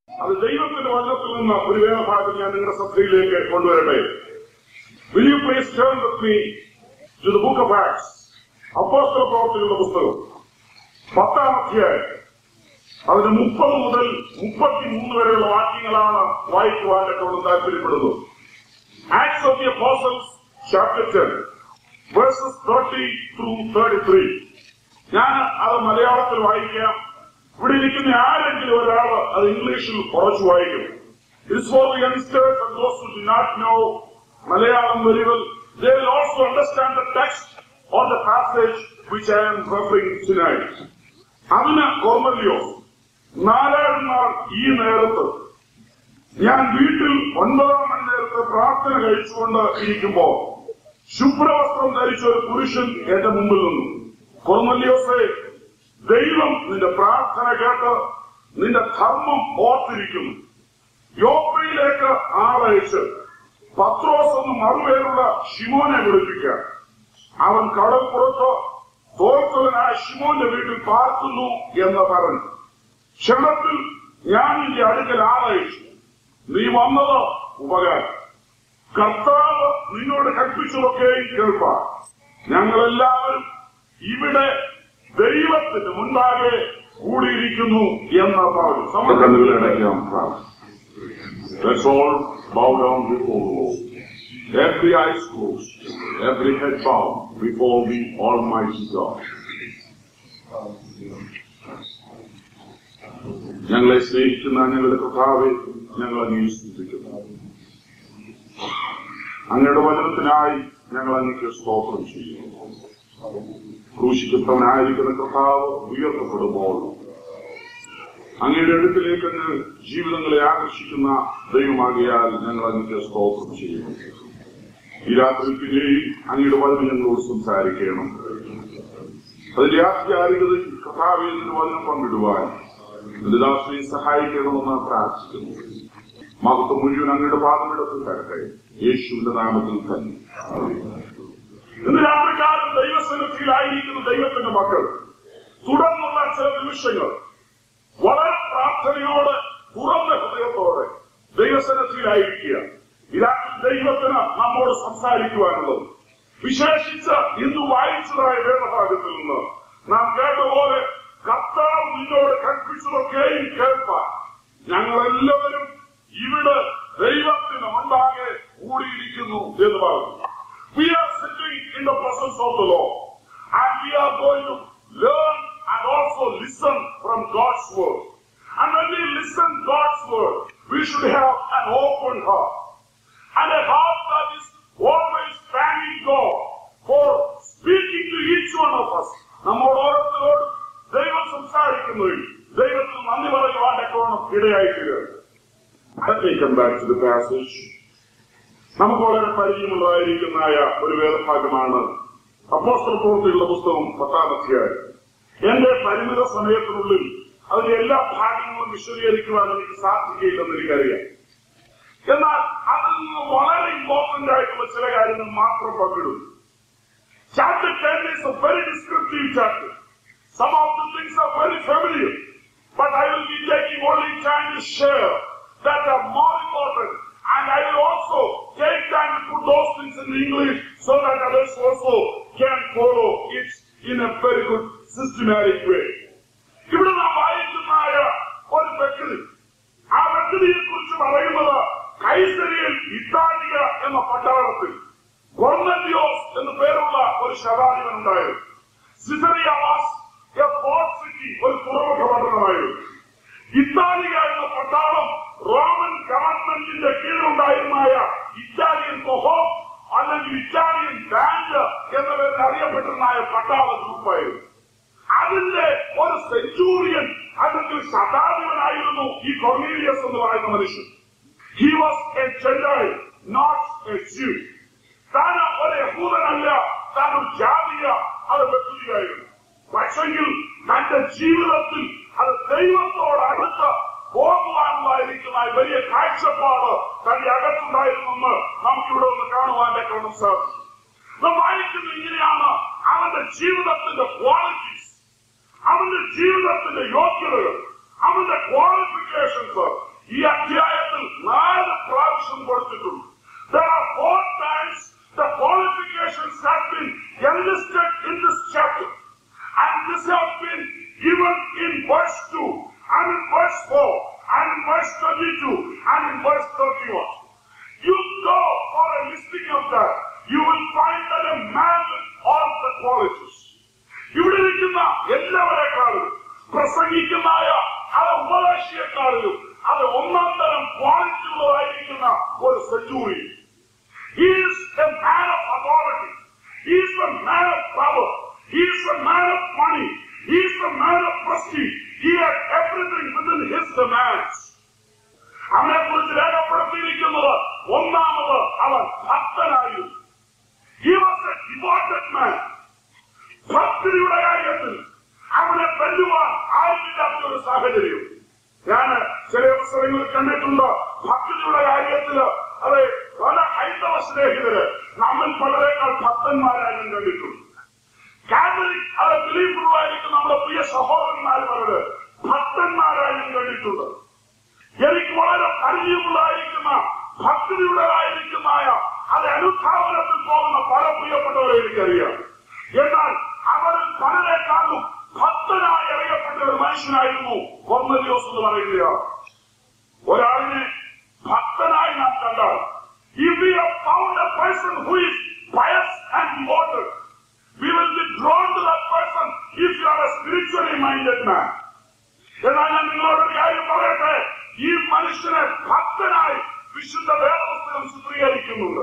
അത് ദൈവത്തിന്റെ വചനത്തിൽ നിന്ന് ഒരു വേദഭാഗം ഞാൻ നിങ്ങളുടെ ശ്രദ്ധയിലേക്ക് കൊണ്ടുവരട്ടെ will you please turn with me to the book of Acts അപ്പോസ്തല പ്രവർത്തികളുടെ പുസ്തകം പത്താം അധ്യായം അതിന് മുപ്പത് മുതൽ മുപ്പത്തിമൂന്ന് വരെയുള്ള വാക്യങ്ങളാണ് വായിക്കുവാൻ ഏറ്റവും താല്പര്യപ്പെടുന്നത് Acts of the apostles chapter ten verses thirty through thirty three ഞാൻ അത് മലയാളത്തിൽ വായിക്കാം ഇവിടെ ഇരിക്കുന്ന ആരെങ്കിലും ഒരാൾ അത് ഇംഗ്ലീഷിൽ കുറച്ച് വായിക്കും it's for the youngsters and those who do not know Malayalam very well they will also understand the text or the passage which I am referring tonight. അതിന് കോർമല്യോ നാലാം നാൾ ഈ നേരത്ത് ഞാൻ വീട്ടിൽ ഒൻപതാം മണി നേരത്തെ പ്രാർത്ഥന കഴിച്ചുകൊണ്ട് ഇരിക്കുമ്പോ ശുഭ്രവസ്ത്രം ധരിച്ച ഒരു പുരുഷൻ എന്റെ മുമ്പിൽ നിന്നു കൊർമല്യോസെ ദൈവം നിന്റെ പ്രാർത്ഥന കേട്ട് നിന്റെ ധർമ്മം ഓർത്തിരിക്കുന്നു യോപ്പയിലേക്ക് ആളയച്ച് പത്രോസ് എന്ന് മറുപേരുള്ള ഷിമോനെ വിളിപ്പിക്കുക അവൻ കടൽപ്പുറത്ത് തോൽക്കലനായ ഷിമോന്റെ വീട്ടിൽ പാർക്കുന്നു എന്ന് പറഞ്ഞു ക്ഷണത്തിൽ ഞാൻ നിന്റെ അടുക്കൽ ആളയച്ചു നീ വന്നത് ഉപകാരം കർത്താവ് നിന്നോട് കൽപ്പിച്ചതൊക്കെയും കേൾപ്പാൻ ഞങ്ങളെല്ലാവരും ഇവിടെ ദൈവത്തിന്റെ മുൻപാകെ കൂടിയിരിക്കുന്നു എന്ന് പറഞ്ഞു സമകണ്ണുകളെ അടയ്ക്കാം Let's all bow down before the Lord. Every eye is closed, every head bowed before the Almighty God. ഞങ്ങളെ സ്നേഹിക്കുന്ന ഞങ്ങളുടെ കർത്താവെ ഞങ്ങൾ അംഗീകരിക്കുന്നു അങ്ങയുടെ വചനത്തിനായി ഞങ്ങൾ അങ്ങേക്ക് സ്തോത്രം ചെയ്യുന്നു ക്രൂശിക്കത്തവനായിരിക്കുന്ന കർത്താവ് ഉയർത്തപ്പെടുമ്പോൾ അങ്ങയുടെ അടുക്കിലേക്ക് അങ്ങ് ജീവിതങ്ങളെ ആകർഷിക്കുന്ന ദൈവമാകിയാൽ ഞങ്ങൾ അങ്ങേക്ക് സ്തോത്രം ചെയ്യുന്നു ഈ രാത്രി പിന്നെയും അങ്ങയുടെ വചനം ഞങ്ങളോട് സംസാരിക്കണം അതിന്റെ ആധികാരികതയിൽ കഥാവിൽ നിന്ന് വചനം പങ്കിടുവാൻ ദാസിനെ സഹായിക്കണമെന്ന് പ്രാർത്ഥിക്കുന്നു മഹത്വം മുഴുവൻ അങ്ങയുടെ പാദമിടത്തിൽ തരട്ടെ യേശുവിന്റെ നാമത്തിൽ തന്നെ ഇന്ന് രാത്രികാലം ദൈവസന്നിധിയിലായിരിക്കുന്ന ദൈവത്തിന്റെ മക്കൾ തുടർന്നുള്ള ചില നിമിഷങ്ങൾ വളരെ പ്രാർത്ഥനയോടെ തുറന്ന ഹൃദയത്തോടെ ദൈവസന്നിധിയിലായിരിക്കുക ഇതാക്കി ദൈവത്തിന് നമ്മോട് സംസാരിക്കുവാനുള്ളത് വിശേഷിച്ച് ഇന്ന് വായിച്ചതായ വേദഭാഗത്തിൽ നിന്ന് നാം കേട്ട പോലെ കർത്താവ് നിന്നോട് കൽപ്പിച്ചതൊക്കെയും കേൾപ്പാൻ ഞങ്ങളെല്ലാവരും ഇവിടെ ദൈവത്തിന് മുൻപാകെ കൂടിയിരിക്കുന്നു എന്ന് പറഞ്ഞു We are sitting in the presence of the Lord and we are going to learn and also listen from God's word. And when we listen God's word, we should have an open heart and a heart that is always thanking God for speaking to each one of us. നമ്മോട് ഓരോരുത്തരോട് ദൈവം സംസാരിക്കുന്നതിൽ ദൈവത്തിന് നന്ദി പറയുവാൻ എക്കോണം ഇടയായിത്തീരുക Let me come back to the passage. നമുക്ക് വളരെ പരിചയമുള്ളതായിരിക്കുന്നതായ ഒരു വേദഭാഗമാണ് അപ്പോസ്തല പ്രവൃത്തിയുള്ള പുസ്തകം പത്താം അധ്യായം എന്റെ പരിമിത സമയത്തിനുള്ളിൽ അതിന്റെ എല്ലാ ഭാഗങ്ങളും വിശദീകരിക്കുവാൻ എനിക്ക് സാധിക്കുകയില്ലെന്ന് എനിക്കറിയാം എന്നാൽ അതിൽ നിന്ന് വളരെ ഇമ്പോർട്ടന്റ് ആയിട്ടുള്ള ചില കാര്യങ്ങൾ മാത്രം പങ്കിടും chapter ten is a very descriptive chapter. Some of the things are very familiar, but I will be taking only time to share that are more important, and I will also take time to put those things in English so that others also can follow it in a very good systematic way. ഇവിടെ നാം വായിക്കുന്നതായ ഒരു വ്യക്തി ആ വ്യക്തിയെ കുറിച്ച് പറയുന്നത് കൈസരിയിൽ Italia എന്ന പട്ടാളത്തിൽ കൊർന്നലിയോസ് എന്ന് പേരുള്ള ഒരു ശതാധിപൻ ഉണ്ടായിരുന്നു Caesarea was a fort city ഒരു തുറമുഖ പട്ടണമായിരുന്നു ഇറ്റാലിയ എന്ന പട്ടാളം റോമൻ ഗവൺമെന്റിന്റെ കീഴിലുണ്ടായിരുന്നായ ഇറ്റാലിയൻ കൊഹോം അല്ലെങ്കിൽ ഇറ്റാലിയൻ ബാൻഡ് എന്ന പേരിൽ അറിയപ്പെട്ടിരുന്നായ പട്ടാള ഗ്രൂപ്പായിരുന്നു അതിന്റെ ഒരു സെഞ്ചൂറിയൻ അല്ലെങ്കിൽ ശതാധിപനായിരുന്നു ഈ കൊർണീലിയസ് എന്ന് പറയുന്ന മനുഷ്യൻ he was a gentile not a Jew താൻ ഒരു യഹൂദനല്ല താൻ ഒരു ജാതീയ അത് വ്യക്തിയായിരുന്നു പക്ഷെങ്കിൽ തന്റെ ജീവിതത്തിൽ അത് ദൈവത്തോട് അടുത്ത് പോകുവാനുള്ളതായിരിക്കുന്ന വലിയ കാഴ്ചപ്പാട് തന്റെ അകത്തുണ്ടായിരുന്നെന്ന് നമുക്കിവിടെ ഒന്ന് കാണുവാൻ കാണാൻ സാധിക്കും നാം വായിക്കുന്നത് ഇങ്ങനെയാണ് അവന്റെ ജീവിതത്തിന്റെ ക്വാളിറ്റീസ് അവന്റെ ജീവിതത്തിന്റെ യോഗ്യതകൾ അവന്റെ ക്വാളിഫിക്കേഷൻസ് ഈ അധ്യായത്തിൽ നാല് പ്രാവശ്യം കൊടുത്തിട്ടുണ്ട് There are four times the qualifications have been enlisted in this chapter. And this has been given in verse 2, and in verse 4, and in verse 22, and in verse 31. You go for a listing of that. You will find that a man with all the qualities. ഇവിടെ ഇരിക്കുന്ന എല്ലാവരെക്കാളും പ്രസംഗിക്കുന്നതായ അത് ഉപദേശിയെക്കാളിലും അത് ഒന്നാം തരം quality ഉള്ളതായിരിക്കുന്ന ഒരു century He is a man of authority. He is a man of power. He is a man of money. He is a man of prestige. He has everything within his demands. അവനെ കുറിച്ച് രേഖപ്പെടുത്തിയിരിക്കുന്നത് ഒന്നാമത് അവൻ ഭക്തനായിരുന്നു He was a devoted man. ഭക്തിയുടെ കാര്യത്തിൽ അവനെ വെല്ലുവാൻ ആയിട്ടില്ലാത്ത ഒരു സാഹചര്യം ഞാൻ ചില അവസരങ്ങളിൽ കണ്ടിട്ടുണ്ട് ഭക്തിയുടെ കാര്യത്തില് അതെ പല ഹൈന്ദവ സ്നേഹിതര് നമ്മിൽ പലരെക്കാൾ ഭക്തന്മാരായും കണ്ടിട്ടുണ്ട് കാത്തലിക് അത് ബിലീഫുള്ളായിരിക്കും നമ്മുടെ പ്രിയ സഹോദരന്മാർ പലര് ഭക്തന്മാരായും കണ്ടിട്ടുണ്ട് എനിക്ക് വളരെ പരിചയമുള്ളതായിരിക്കുന്ന ഭക്തിയുടേതായിരിക്കുന്ന അത് അനുധാവനത്തിൽ പോകുന്ന പല പ്രിയപ്പെട്ടവരെ എനിക്കറിയാം എന്നാൽ അവരിൽ പലരെക്കാളും ഭക്തനായി അറിയപ്പെട്ട ഒരു മനുഷ്യനായിരുന്നു ഒന്ന് ദിവസം എന്ന് പറയുകയാണ് ഒരാളിനെ ഭക്തനായി നാം കണ്ടാൽ if we have found a person who is pious and devoted we will be drawn to that person if you are a spiritually minded man എന്നാൽ ഞാൻ നിങ്ങളോടൊരു കാര്യം പറയട്ടെ ഈ മനുഷ്യനെ ഭക്തനായി വിശുദ്ധ വേദപുസ്തകം ചിത്രീകരിക്കുന്നുണ്ട്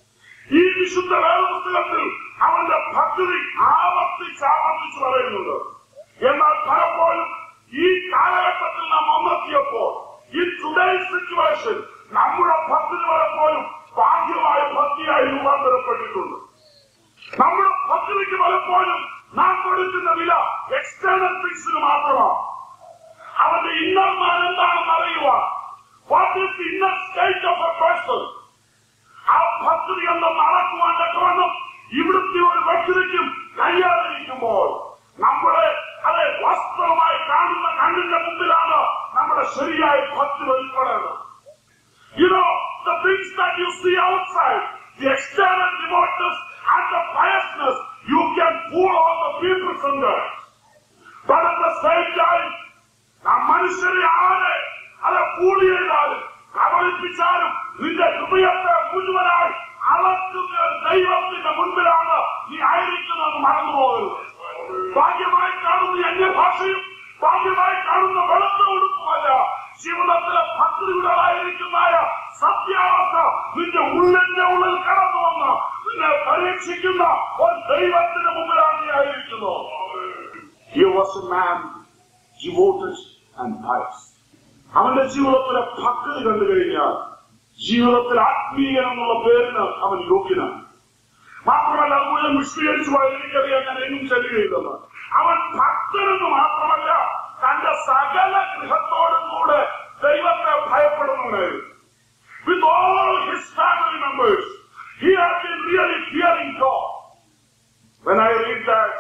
ഈ വിശുദ്ധ വേദപുസ്തകത്തിൽ അവന്റെ ഭക്തി ആവർത്തിച്ച് ആവർത്തിച്ച് പറയുന്നുണ്ട് എന്നാൽ പലപ്പോഴും ഈ കാലഘട്ടത്തിൽ നാം വന്നെത്തിയപ്പോൾ ഈ ടുഡേ സിറ്റുവേഷൻ നമ്മുടെ ഭക്തി പലപ്പോഴും ബാഹ്യമായ ഭക്തിയായി രൂപാന്തരപ്പെട്ടിട്ടുണ്ട് നമ്മുടെ ഭക്തിക്ക് പലപ്പോഴും നാം കൊടുക്കുന്ന വില എക്സ്റ്റേണൽ ഫിക്സിന് മാത്രമാണ് അവന്റെ ഇന്നർ മാൻ എന്താണെന്ന് അറിയുക what is the inner state of a person ആ ഭക്തി എന്ന് നടക്കുവാൻ തക്കവണ്ണം ഇവിടുത്തെ ഒരു വ്യക്തിക്കും കഴിയാതിരിക്കുമ്പോൾ നമ്മുടെ അതെ വാസ്തവമായി കാണുന്ന കണ്ണിന്റെ മുമ്പിലാണ് നമ്മുടെ ശരിയായ ഭക്തി വെളിപ്പെടേണ്ടത് You know, the things that you see outside, the external devoutness and the piousness, you can fool all the people from there. But at the same time, നാം മനുഷ്യരെ ആരെ അത് കൂടി ചെയ്താലും കബളിപ്പിച്ചാലും നിന്റെ ഹൃദയത്തെ മുഴുവനായി അളക്കുന്ന ഒരു ദൈവത്തിന്റെ മുൻപിലാണ് നീ ആയിരിക്കുന്നത് മറന്നുപോകരുത് ഭാഗ്യമായി കാണുന്ന അന്യഭാഷയും ഭാഗ്യമായി കാണുന്ന വെളുത്ത ഉടുപ്പുമല്ല ജീവിതത്തിലെ ഭക്തിയുടേതായിരിക്കുന്ന സത്യാവസ്ഥ നിന്റെ ഉള്ളിന്റെ ഉള്ളിൽ കടന്നു വന്ന് നിന്നെ പരീക്ഷിക്കുന്ന ഒരു ദൈവത്തിന്റെ മുമ്പിലാണ് നീ ആയിരിക്കുന്നത് He was a man devoted and pious. അവന്റെ ജീവിതത്തിലെ ഭക്തി കണ്ടു കഴിഞ്ഞാൽ ജീവിതത്തിൽ ആത്മീയൻ എന്നുള്ള പേരിന് അവൻ യോഗ്യനാണ് മാത്രമല്ല അത് മുഴുവൻ വിശദീകരിച്ചു പോയാൽ എനിക്കറിയാം ഞാൻ എങ്ങും ചെല്ലുകയില്ലെന്ന് അവൻ ഭക്തനെന്ന് മാത്രമല്ല തന്റെ സകല ഗൃഹത്തോടും കൂടെ ദൈവത്തെ ഭയപ്പെടുന്നവനായിരുന്നു With all his family members, he had been really fearing God. When I read that,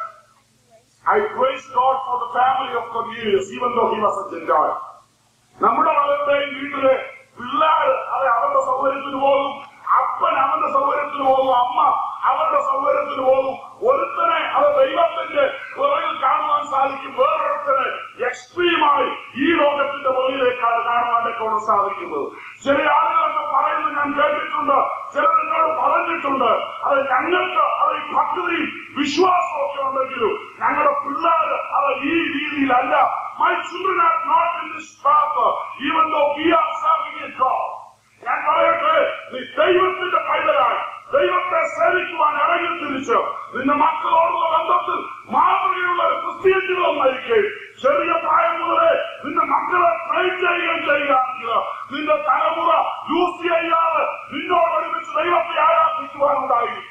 I praise God for the family of Cornelius, even though he was a Gentile. നമ്മുടെ പലരുടെയും വീട്ടിലെ പിള്ളേർ അത് അവരുടെ സൗകര്യത്തിന് പോകും അപ്പൻ അവന്റെ സൗകര്യത്തിന് പോകും അമ്മ അവരുടെ സൗകര്യത്തിന് പോകും ഒരുത്തനെ അത് ദൈവത്തിന്റെ പുറകിൽ കാണുവാൻ സാധിക്കും വേറൊരുത്തനെ എക്സ്ട്രീമായി ഈ ലോകത്തിന്റെ പുറകിലേക്കാണ് കാണുവാനൊക്കെ ഉള്ള സാധിക്കുന്നത് ചില ആളുകളൊക്കെ പറയുന്നത് ഞാൻ കേട്ടിട്ടുണ്ട് ചിലർ എന്നോട് പറഞ്ഞിട്ടുണ്ട് അത് ഞങ്ങൾക്ക് അത് ഈ ഭക്തിയും വിശ്വാസവും ഒക്കെ ഉണ്ടെങ്കിലും ഞങ്ങളുടെ പിള്ളേർ അത് ഈ രീതിയിലല്ല My children are not in this path, even though we are serving a God. ഞാൻ പറയട്ടെ നീ ദൈവത്തിന്റെ പൈതലായി ദൈവത്തെ സേവിക്കുവാൻ ഇറങ്ങി തിരിച്ച് നിന്റെ മക്കളോടുള്ള ബന്ധത്തിൽ മാതൃകയുള്ള ഒരു ക്രിസ്ത്യൻ ജീവിതം നയിക്കുകയും ചെറിയ പ്രായം മുതലേ നിന്റെ മക്കളെ ട്രെയിൻ ചെയ്യുകയും ചെയ്യുകയാണെങ്കിൽ നിന്റെ തലമുറ യൂസ് ചെയ്യാതെ നിന്നോടൊരുമിച്ച് ദൈവത്തെ ആരാധിക്കുവാനുണ്ടായിരിക്കും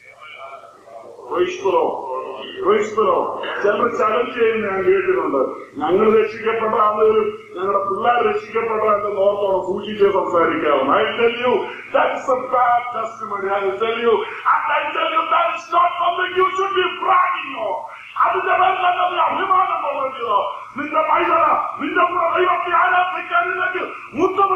ക്രൈസ്തവോ ക്രൈസ്തവോ ചിലർ ചലഞ്ച് ചെയ്യുന്ന ഞാൻ കേട്ടിട്ടുണ്ട് ഞങ്ങൾ രക്ഷിക്കപ്പെട്ട ആളുകളും ഞങ്ങളുടെ പിള്ളേർ രക്ഷിക്കപ്പെട്ട എന്റെ നോർത്തോളം സൂക്ഷിച്ച് സംസാരിക്കാവും I tell you that's a bad testimony I tell you and I tell you that is not something you should be bragging on അതിന്റെ പേരിൽ തന്നെ അഭിമാനം കൊള്ളേണ്ടത് നിന്റെ പൈതല നിന്റെ കൂടെ ദൈവത്തെ ആരാധിക്കാനില്ലെങ്കിൽ മുത്തമ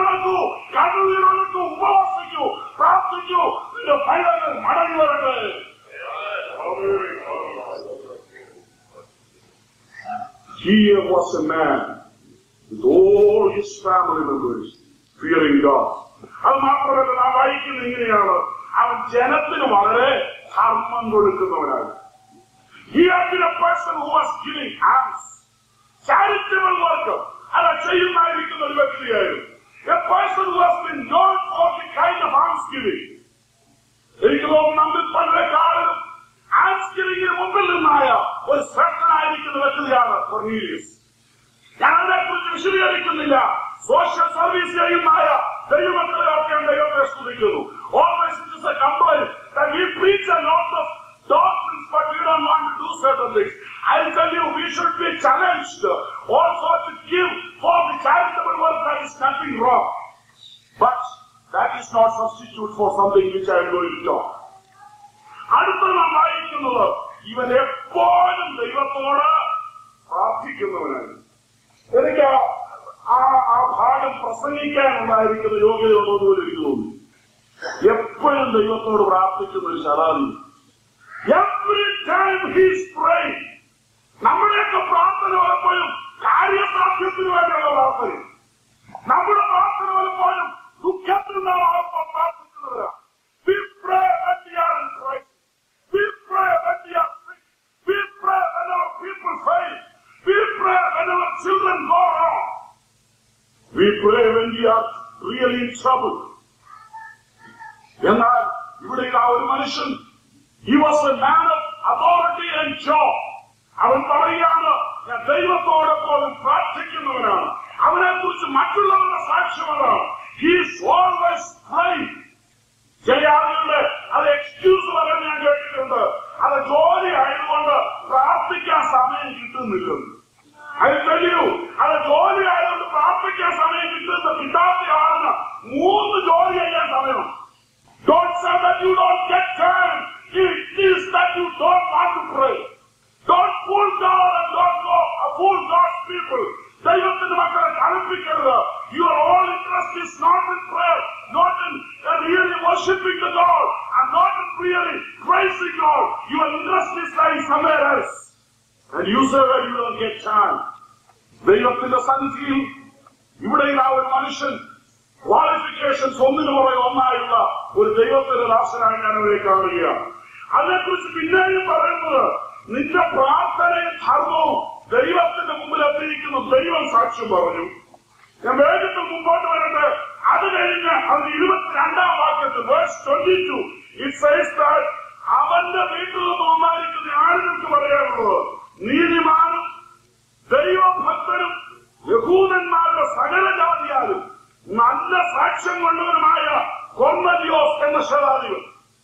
he was a man with all his family members fearing God. അത് മാത്രമല്ല നാം വായിക്കുന്നത് ഇങ്ങനെയാണ് അവൻ ജനത്തിന് വളരെ ധർമ്മം കൊടുക്കുന്നവനാണ് He had been a person who was giving alms. Charitable work. അത് ചെയ്യുന്നതായിരിക്കുന്ന ഒരു വ്യക്തിയായിരുന്നു. A person who has been known for the kind of alms giving. എനിക്ക് തോന്നുന്നു നമ്മിൽ പലരെക്കാളും ആംസ് ഗിവിംഗിന് മുമ്പിൽ നിന്നായ ഒരു ശ്രദ്ധനായിരിക്കുന്ന വ്യക്തിയാണ് കൊർണീലിയസ് ഞാൻ അതിനെക്കുറിച്ച് വിശദീകരിക്കുന്നില്ല സോഷ്യൽ സർവീസ് ചെയ്യുന്നതായ ദൈവമക്കളെ ഒക്കെ ഞാൻ ദൈവത്തെ സ്തുതിക്കുന്നു always it is a complaint that we preach a lot of doctrines but we don't want to do certain things I'll tell you we should be challenged also to give for the charitable work that is nothing wrong but that is not substitute for something which I am going to talk അടുത്ത നാം വായിക്കുന്നത് ഇവൻ എപ്പോഴും ദൈവത്തോട് പ്രാർത്ഥിക്കുന്നവനാണ് എനിക്ക് ആ ആ ഭാഗം പ്രസംഗിക്കാനുണ്ടായിരിക്കുന്ന യോഗ്യതയുള്ളത് പോലെ എനിക്ക് തോന്നി എപ്പോഴും ദൈവത്തോട് പ്രാർത്ഥിക്കുന്ന ഒരു ശതാദി എവറി ടൈം ഹീസ് പ്രൈ നമ്മുടെയൊക്കെ പ്രാർത്ഥന പലപ്പോഴും കാര്യസാധ്യത്തിന് വേണ്ടിയുള്ള പ്രാർത്ഥന നമ്മുടെ പ്രാർത്ഥന പലപ്പോഴും ദുഃഖത്തിൽ നാം ആർപ്പം പ്രാർത്ഥിക്കുന്നവരാണ് We pray when we are in crisis. We pray when we are sick. We pray when our people fail. We pray when our children go wrong. We pray when we are really in trouble. എന്നാൽ ഇവിടെ ഇതാ ഒരു മനുഷ്യൻ he was a man of authority and joy. അവൻ പറയുകയാണ് ഞാൻ ദൈവത്തോടൊപ്പം പ്രാർത്ഥിക്കുന്നവനാണ് അവനെ കുറിച്ച് മറ്റുള്ളവരുടെ സാക്ഷ്യമതാണ് ഹീസ് ഓൾവേസ് praying. ചില ആളുകളുടെ അത് എക്സ്ക്യൂസ് പറയാൻ ഞാൻ കേട്ടിട്ടുണ്ട് അത് ജോലി ആയതുകൊണ്ട് പ്രാർത്ഥിക്കാൻ സമയം കിട്ടുന്നില്ലെന്ന് അത് തെളിയൂ അത് ജോലി ആയതുകൊണ്ട് പ്രാർത്ഥിക്കാൻ സമയം കിട്ടുന്ന കിട്ടാത്ത ആളിന് മൂന്ന് ജോലി ചെയ്യാൻ സമയം Don't say that you don't get time. It is that you don't want to pray. Don't fool God and don't go uh, fool God's people. ദൈവത്തിന്റെ മക്കളെ കളിപ്പിക്കരുത് your all interest is not in prayer not in really worshipping the God and not in really praising God your interest is lie somewhere else and you say you will get time ദൈവത്തിന്റെ സന്നിധിയിൽ ഇവിടെ ആ ഒരു മനുഷ്യൻ qualifications ഒന്നിനു പുറകെ ഒന്നായുള്ള ഒരു ദൈവത്തിന്റെ ദാസനായി ഞാൻ അവരെ കാണുകയാണ് അതിനെക്കുറിച്ച് പിന്നെയും പറയുന്നത് നിന്റെ പ്രാർത്ഥനയും ധർമ്മവും ദൈവത്തിന്റെ മുമ്പിൽ എത്തിയിരിക്കുന്ന ദൈവം സാക്ഷ്യം പറഞ്ഞു ഞാൻ വേഗത്തിൽ മുമ്പോട്ട് വരട്ടെ അത് കഴിഞ്ഞ് അതിന് ഇരുപത്തിരണ്ടാം വാക്യത്തിൽ verse twenty two it says that അവന്റെ വീട്ടിൽ നിന്ന് വന്നായിരിക്കുന്ന ആളുകൾക്ക് പറയാനുള്ളത് നീതിമാനും ദൈവഭക്തനും യഹൂദന്മാരുടെ സകല ജാതിയാലും നല്ല സാക്ഷ്യം കൊണ്ടവരുമായ കൊർന്നലിയോസ് എന്ന ശതാധിപൻ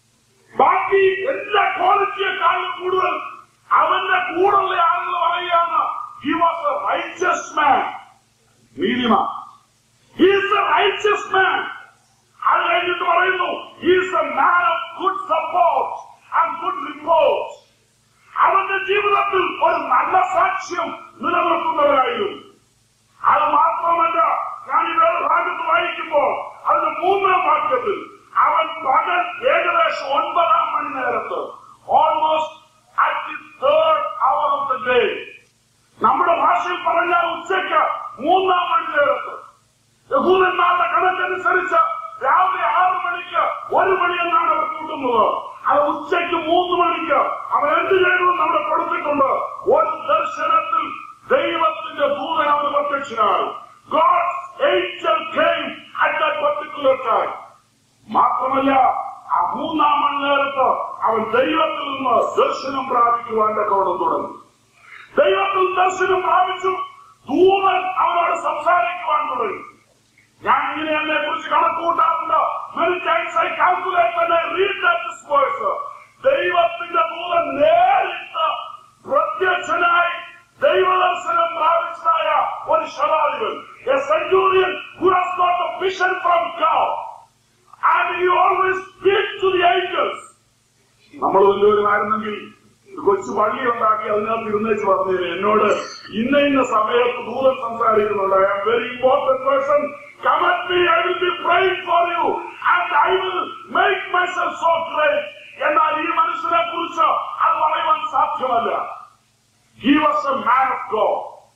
ബാക്കി എല്ലാ ക്വാളിറ്റിയെക്കാളും കൂടുതൽ അവന്റെ കൂടെയുള്ള ആളുകൾ പറയുകയാണ് he was a righteous man നീതിമാൻ ഹീസ് എ റൈച്ചസ് മാൻ അത് കഴിഞ്ഞിട്ട് പറയുന്നു he's a man of good support and good report അവന്റെ ജീവിതത്തിൽ ഒരു നല്ല സാക്ഷ്യം നിലനിർത്തുന്നവരായിരുന്നു അത് മാത്രമല്ല ഞാൻ ഈ വേറെ ഭാഗത്ത് വായിക്കുമ്പോൾ അതിന്റെ മൂന്നാം വാക്യത്തിൽ അവൻ പകൽ ഏകദേശം ഒൻപതാം മണി നേരത്ത് almost at the third hour of the day നമ്മുടെ ഭാഷയിൽ പറഞ്ഞാൽ ഉച്ചയ്ക്ക് മൂന്നാം മണി നേരത്ത് യഹൂദന്മാരുടെ കണക്കനുസരിച്ച് രാവിലെ ആറ് മണിക്ക് ഒരു മണി എന്നാണ് അവർ കൂട്ടുന്നത് അത് ഉച്ചയ്ക്ക് മൂന്ന് മണിക്ക് അവൻ എന്ത് ചെയ്തു എന്ന് അവിടെ കൊടുത്തിട്ടുണ്ട് ഒരു ദർശനത്തിൽ ദൈവത്തിന്റെ ദൂതൻ അവന് പ്രത്യക്ഷനായി God's angel came at that particular time. മാത്രമല്ല ആ മൂന്നാം മണി നേരത്ത് അവൻ ദൈവത്തിൽ നിന്ന് ദർശനം പ്രാപിക്കുവാൻ തക്കവണ്ണം തുടങ്ങി ദൈവത്തിൽ ദർശനം പ്രാപിച്ചു ദൂതൻ അവനോട് സംസാരിക്കുവാൻ തുടങ്ങി ഞാൻ ഇങ്ങനെ എന്നെ കുറിച്ച് കണക്കുകൂട്ടാറുണ്ട് many times I calculate when I read that this verse ദൈവത്തിന്റെ ദൂതൻ നേരിട്ട് പ്രത്യക്ഷനായി ദൈവദർശനം പ്രാപിച്ചതായ ഒരു ശതാധിപൻ a centurion who has got a vision from God and he always speaks to the angels നമ്മൾ വലിയവരുമായിരുന്നെങ്കിൽ ഒരു കൊച്ചു പള്ളി ഉണ്ടാക്കി അതിനകത്ത് ഇരുന്നേച്ച് പറഞ്ഞു എന്നോട് ഇന്ന ഇന്ന സമയത്ത് ദൂതൻ സംസാരിക്കുന്നുണ്ട് I am very important person come at me I will be praying for you and I will make myself so great എന്നാൽ ഈ മനുഷ്യനെ കുറിച്ച് അത് പറയുവാൻ സാധ്യമല്ല he was a man of God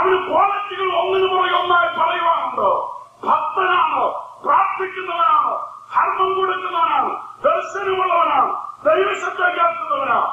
അവന് ക്വാളിറ്റികൾ ഒന്നിനു പുറകെ ഒന്നായി പറയുവാനുണ്ട് ഭക്തനാണ് പ്രാർത്ഥിക്കുന്നവനാണ് ധർമ്മം കൊടുക്കുന്നവനാണ് ദർശനമുള്ളവനാണ് ദൈവശബ്ദം കേൾക്കുന്നവനാണ്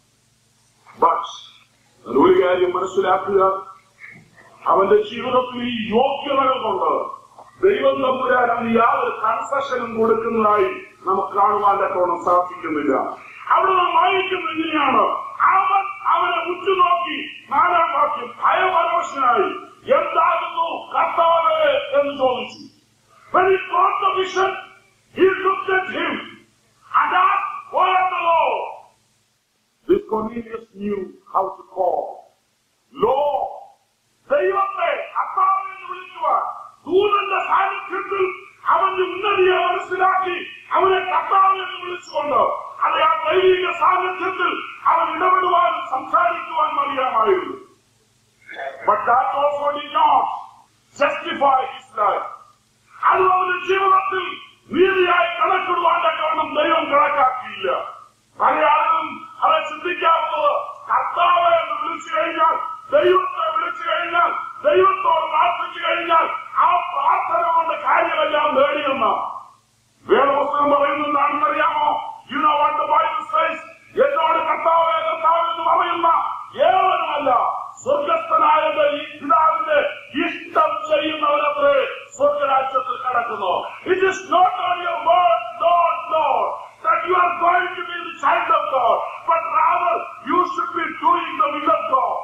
But ഒരു കാര്യം മനസ്സിലാക്കുക അവന്റെ ജീവിതത്തിൽ ഈ യോഗ്യതകൾ കൊണ്ട് ദൈവം തമ്പുരാൻ അവന് യാതൊരു കൺസെഷനും കൊടുക്കുന്നതായി നമുക്ക് കാണുവാൻ തക്കോണം സാധിക്കുന്നില്ല അവിടെ നാം വായിക്കുന്നത് എങ്ങനെയാണ് അവൻ അവനെ ഉറ്റുനോക്കി നാലാം വാക്യം ഭയപരോഷനായി എന്താകുന്നു കർത്താവ് എന്ന് ചോദിച്ചു When he got the vision, he looked at him and asked, What of the Lord? This Cornelius knew how to call. Lord, ദൈവത്തെ കർത്താവ് എന്ന് വിളിക്കുവാൻ ദൂതന്റെ സാന്നിധ്യത്തിൽ അവന്റെ ഉന്നതിയെ മനസ്സിലാക്കി അവനെ കർത്താവ് എന്ന് വിളിച്ചുകൊണ്ട് അത് ആ ദൈവിക സാന്നിധ്യത്തിൽ അവൻ ഇടപെടുവാനും സംസാരിക്കുവാൻ അറിയാമായിരുന്നു But that also did not justify his life. അത് അവന്റെ ജീവിതത്തിൽ നീതിയായി കണക്കിടുവാൻ തക്കവണ്ണം ദൈവം കണക്കാക്കിയില്ല പല ആളുകളും അവരെ ചിന്തിക്കാവുന്നത് കർത്താവ് എന്ന് വിളിച്ചു കഴിഞ്ഞാൽ ദൈവത്തെ വിളിച്ചു കഴിഞ്ഞാൽ ദൈവത്തോട് പ്രാർത്ഥിച്ചു കഴിഞ്ഞാൽ ആ പ്രാർത്ഥന കൊണ്ട് കാര്യമെല്ലാം നേടിയെന്ന വേദപുസ്തകം പറയുന്നത് എന്താണെന്ന് അറിയാമോ you know what the Bible says എന്നോട് കർത്താവേ കർത്താവ് എന്ന് പറയുന്ന ഏവനുമല്ല സ്വർഗസ്ഥനായ ഈ പിതാവിന്റെ ഇഷ്ടം ചെയ്യുന്നവരത്രേ സ്വർഗരാജ്യത്തിൽ കടക്കുന്നു it is not on your word not not that you are going to be the child of God, but rather you should be doing the will of God.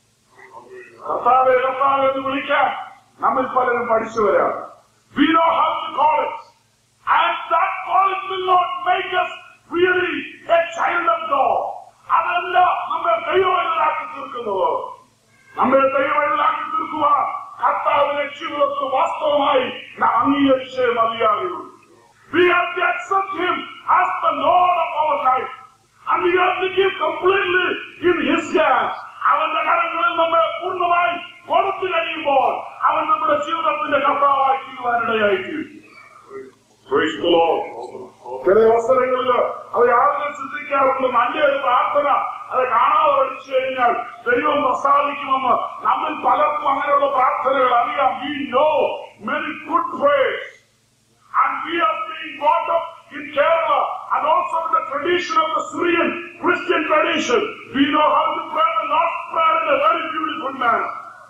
കർത്താവെ കർത്താവ് എന്ന് വിളിക്കാൻ നമ്മൾ പലരും പഠിച്ചു വരാം we know how to call it and that calling will not make us really a child of God. അതല്ല നമ്മെ ദൈവവൈതലാക്കി തീർക്കുന്നത് നമ്മെ ദൈവവൈതലാക്കി തീർക്കുവാൻ കർത്താവിനെ ജീവിതത്തിൽ വാസ്തവമായി നാം അംഗീകരിച്ചേ മതിയാകുള്ളൂ We have to accept Him as the Lord of our life. And we have to give completely in His hands. അവന്റെ കരങ്ങളിൽ നമ്മെ പൂർണ്ണമായി കൊടുത്തു കഴിയുമ്പോൾ അവൻ നമ്മുടെ ജീവിതത്തിന്റെ കർത്താവായി തീരുവാനിടയായിത്തീരും Praise the Lord. ചില അവസരങ്ങളിൽ അത് ആളുകൾ ചിന്തിക്കാറുണ്ട് നല്ലൊരു പ്രാർത്ഥന അത് കാണാതെ പഠിച്ചു കഴിഞ്ഞാൽ ദൈവം പ്രസാദിക്കുമെന്ന് നമ്മിൽ പലർക്കും അങ്ങനെയുള്ള പ്രാർത്ഥനകൾ അറിയാം we know many good praise and we are being brought up in Kerala and also in the tradition of the Syrian Christian tradition. We know how to pray the Lord's Prayer in a very beautiful manner.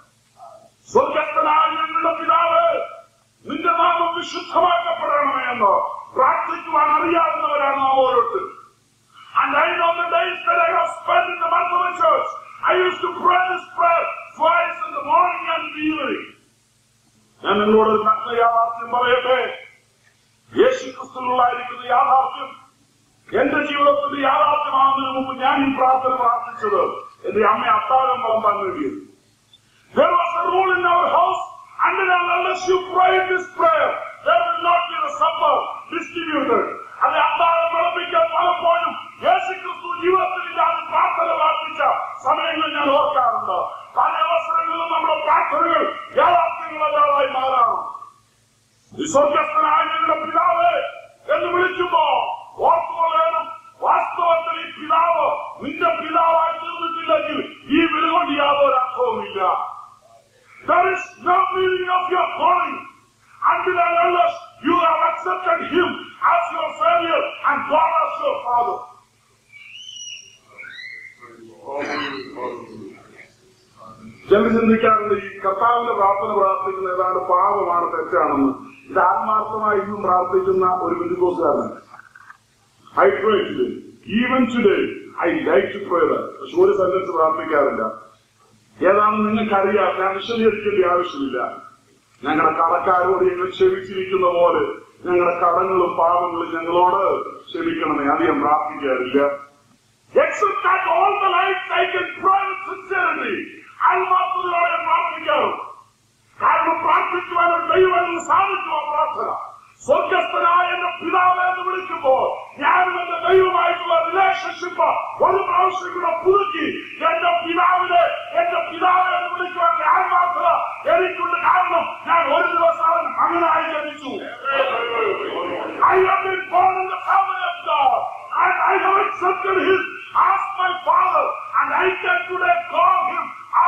സ്വർഗസ്ഥനായ ഞങ്ങളുടെ പിതാവ് നിന്റെ നാമം വിശുദ്ധമാക്കപ്പെടണമേ എന്ന് പ്രാർത്ഥിക്കുവാൻ അറിയാവുന്നവരാണ് നാം ഓരോരുത്തരും And I know the days that I have spent in the month of the church, I used to pray this prayer twice in the morning and the evening. ഞാൻ നിങ്ങളോട് ഒരു നഗ്ന യാഥാർത്ഥ്യം പറയട്ടെ യേശു ക്രിസ്തുവിനുള്ളായിരിക്കുന്ന യാഥാർത്ഥ്യം എന്റെ ജീവിതത്തിന്റെ യാഥാർത്ഥ്യമാകുന്നതിന് മുമ്പ് ഞാൻ ഈ പ്രാർത്ഥന പ്രാർത്ഥിച്ചത് എന്റെ അമ്മ അത്താഴം വിളമ്പാൻ വേണ്ടിയത് There was a rule in our house, and unless you pray this prayer, there will not be a supper distributed. അത് അത്താഴം വിളമ്പിക്കാൻ പലപ്പോഴും യേശു ക്രിസ്തു ജീവിതത്തിൽ ഞാൻ പ്രാർത്ഥന പ്രാർത്ഥിച്ച സമയങ്ങളിൽ ഞാൻ ഓർക്കാറുണ്ട് പല അവസരങ്ങളിലും നമ്മുടെ പ്രാർത്ഥനകൾ യാഥാർത്ഥ്യങ്ങളല്ലാതായി മാറാറുണ്ട് സ്വർഗസ്ഥനായ ഞങ്ങളുടെ പിതാവ് എന്ന് വിളിക്കുമ്പോ ഓർത്തുകൊള്ളേണം വാസ്തവത്തിൽ ഈ പിതാവ് നിന്റെ പിതാവായി തീർന്നിട്ടില്ലെങ്കിൽ ഈ വിലകൊണ്ട് യാതൊരു അർത്ഥവുമില്ല There is no meaning of your calling until and unless you have accepted him as your Savior and God as your Father. ചിലർ ചിന്തിക്കാറുണ്ട് ഈ കർത്താവിന്റെ പ്രാർത്ഥന പ്രാർത്ഥിക്കുന്ന ഏതാണ്ട് പാപമാണ് തെറ്റാണെന്ന് ഇത് ആത്മാർത്ഥമായി ഇന്നും പ്രാർത്ഥിക്കുന്ന ഒരു ബന്ധുക്കോസുകാരനാണ് I pray today even today I like to pray പക്ഷെ ഒരു സെന്റൻസ് പ്രാർത്ഥിക്കാറില്ല ഏതാണെന്ന് നിങ്ങൾക്കറിയാം ഞാൻ വിശദീകരിക്കേണ്ട ആവശ്യമില്ല ഞങ്ങളുടെ കടക്കാരോട് ഞങ്ങൾ ക്ഷമിച്ചിരിക്കുന്ന പോലെ ഞങ്ങളുടെ കടങ്ങളും പാപങ്ങളും ഞങ്ങളോട് ക്ഷമിക്കണമേ അധികം പ്രാർത്ഥിക്കാറില്ല Except that all the life I can pray with sincerity. ആത്മാർത്ഥതയോടെ പ്രാർത്ഥിക്കാറും കാരണം പ്രാർത്ഥിക്കുവാൻ ഒരു ദൈവം സാധിക്കുമോ പ്രാർത്ഥന സ്വർഗസ്ഥനായ എന്റെ പിതാവ് എന്ന് വിളിക്കുമ്പോൾ ഞാനും എന്റെ ദൈവമായിട്ടുള്ള റിലേഷൻഷിപ്പ് ഒരു പ്രാവശ്യം കൂടെ പുതുക്കി എന്റെ പിതാവിനെ എന്റെ പിതാവ് എന്ന് വിളിക്കുവാൻ ആത്മാർത്ഥത എനിക്കുണ്ട് കാരണം ഞാൻ ഒരു ദിവസം അങ്ങനെ ആയി ജനിച്ചു I have been born in the family of God and I have accepted him as my father and I can today call him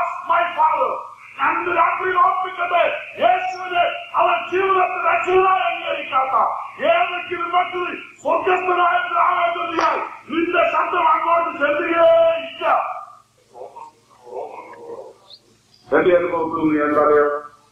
കേൾക്കാത്ത ഏതെങ്കിലും വ്യക്തി സ്വർഗസ്ഥനായ പിതാവേ ചൊല്ലിയാൽ നിന്റെ ശബ്ദം അങ്ങോട്ട് ചെല്ലുകയില്ല എന്റെ അനുഭവത്തിൽ നിന്ന് ഞാൻ പറയാം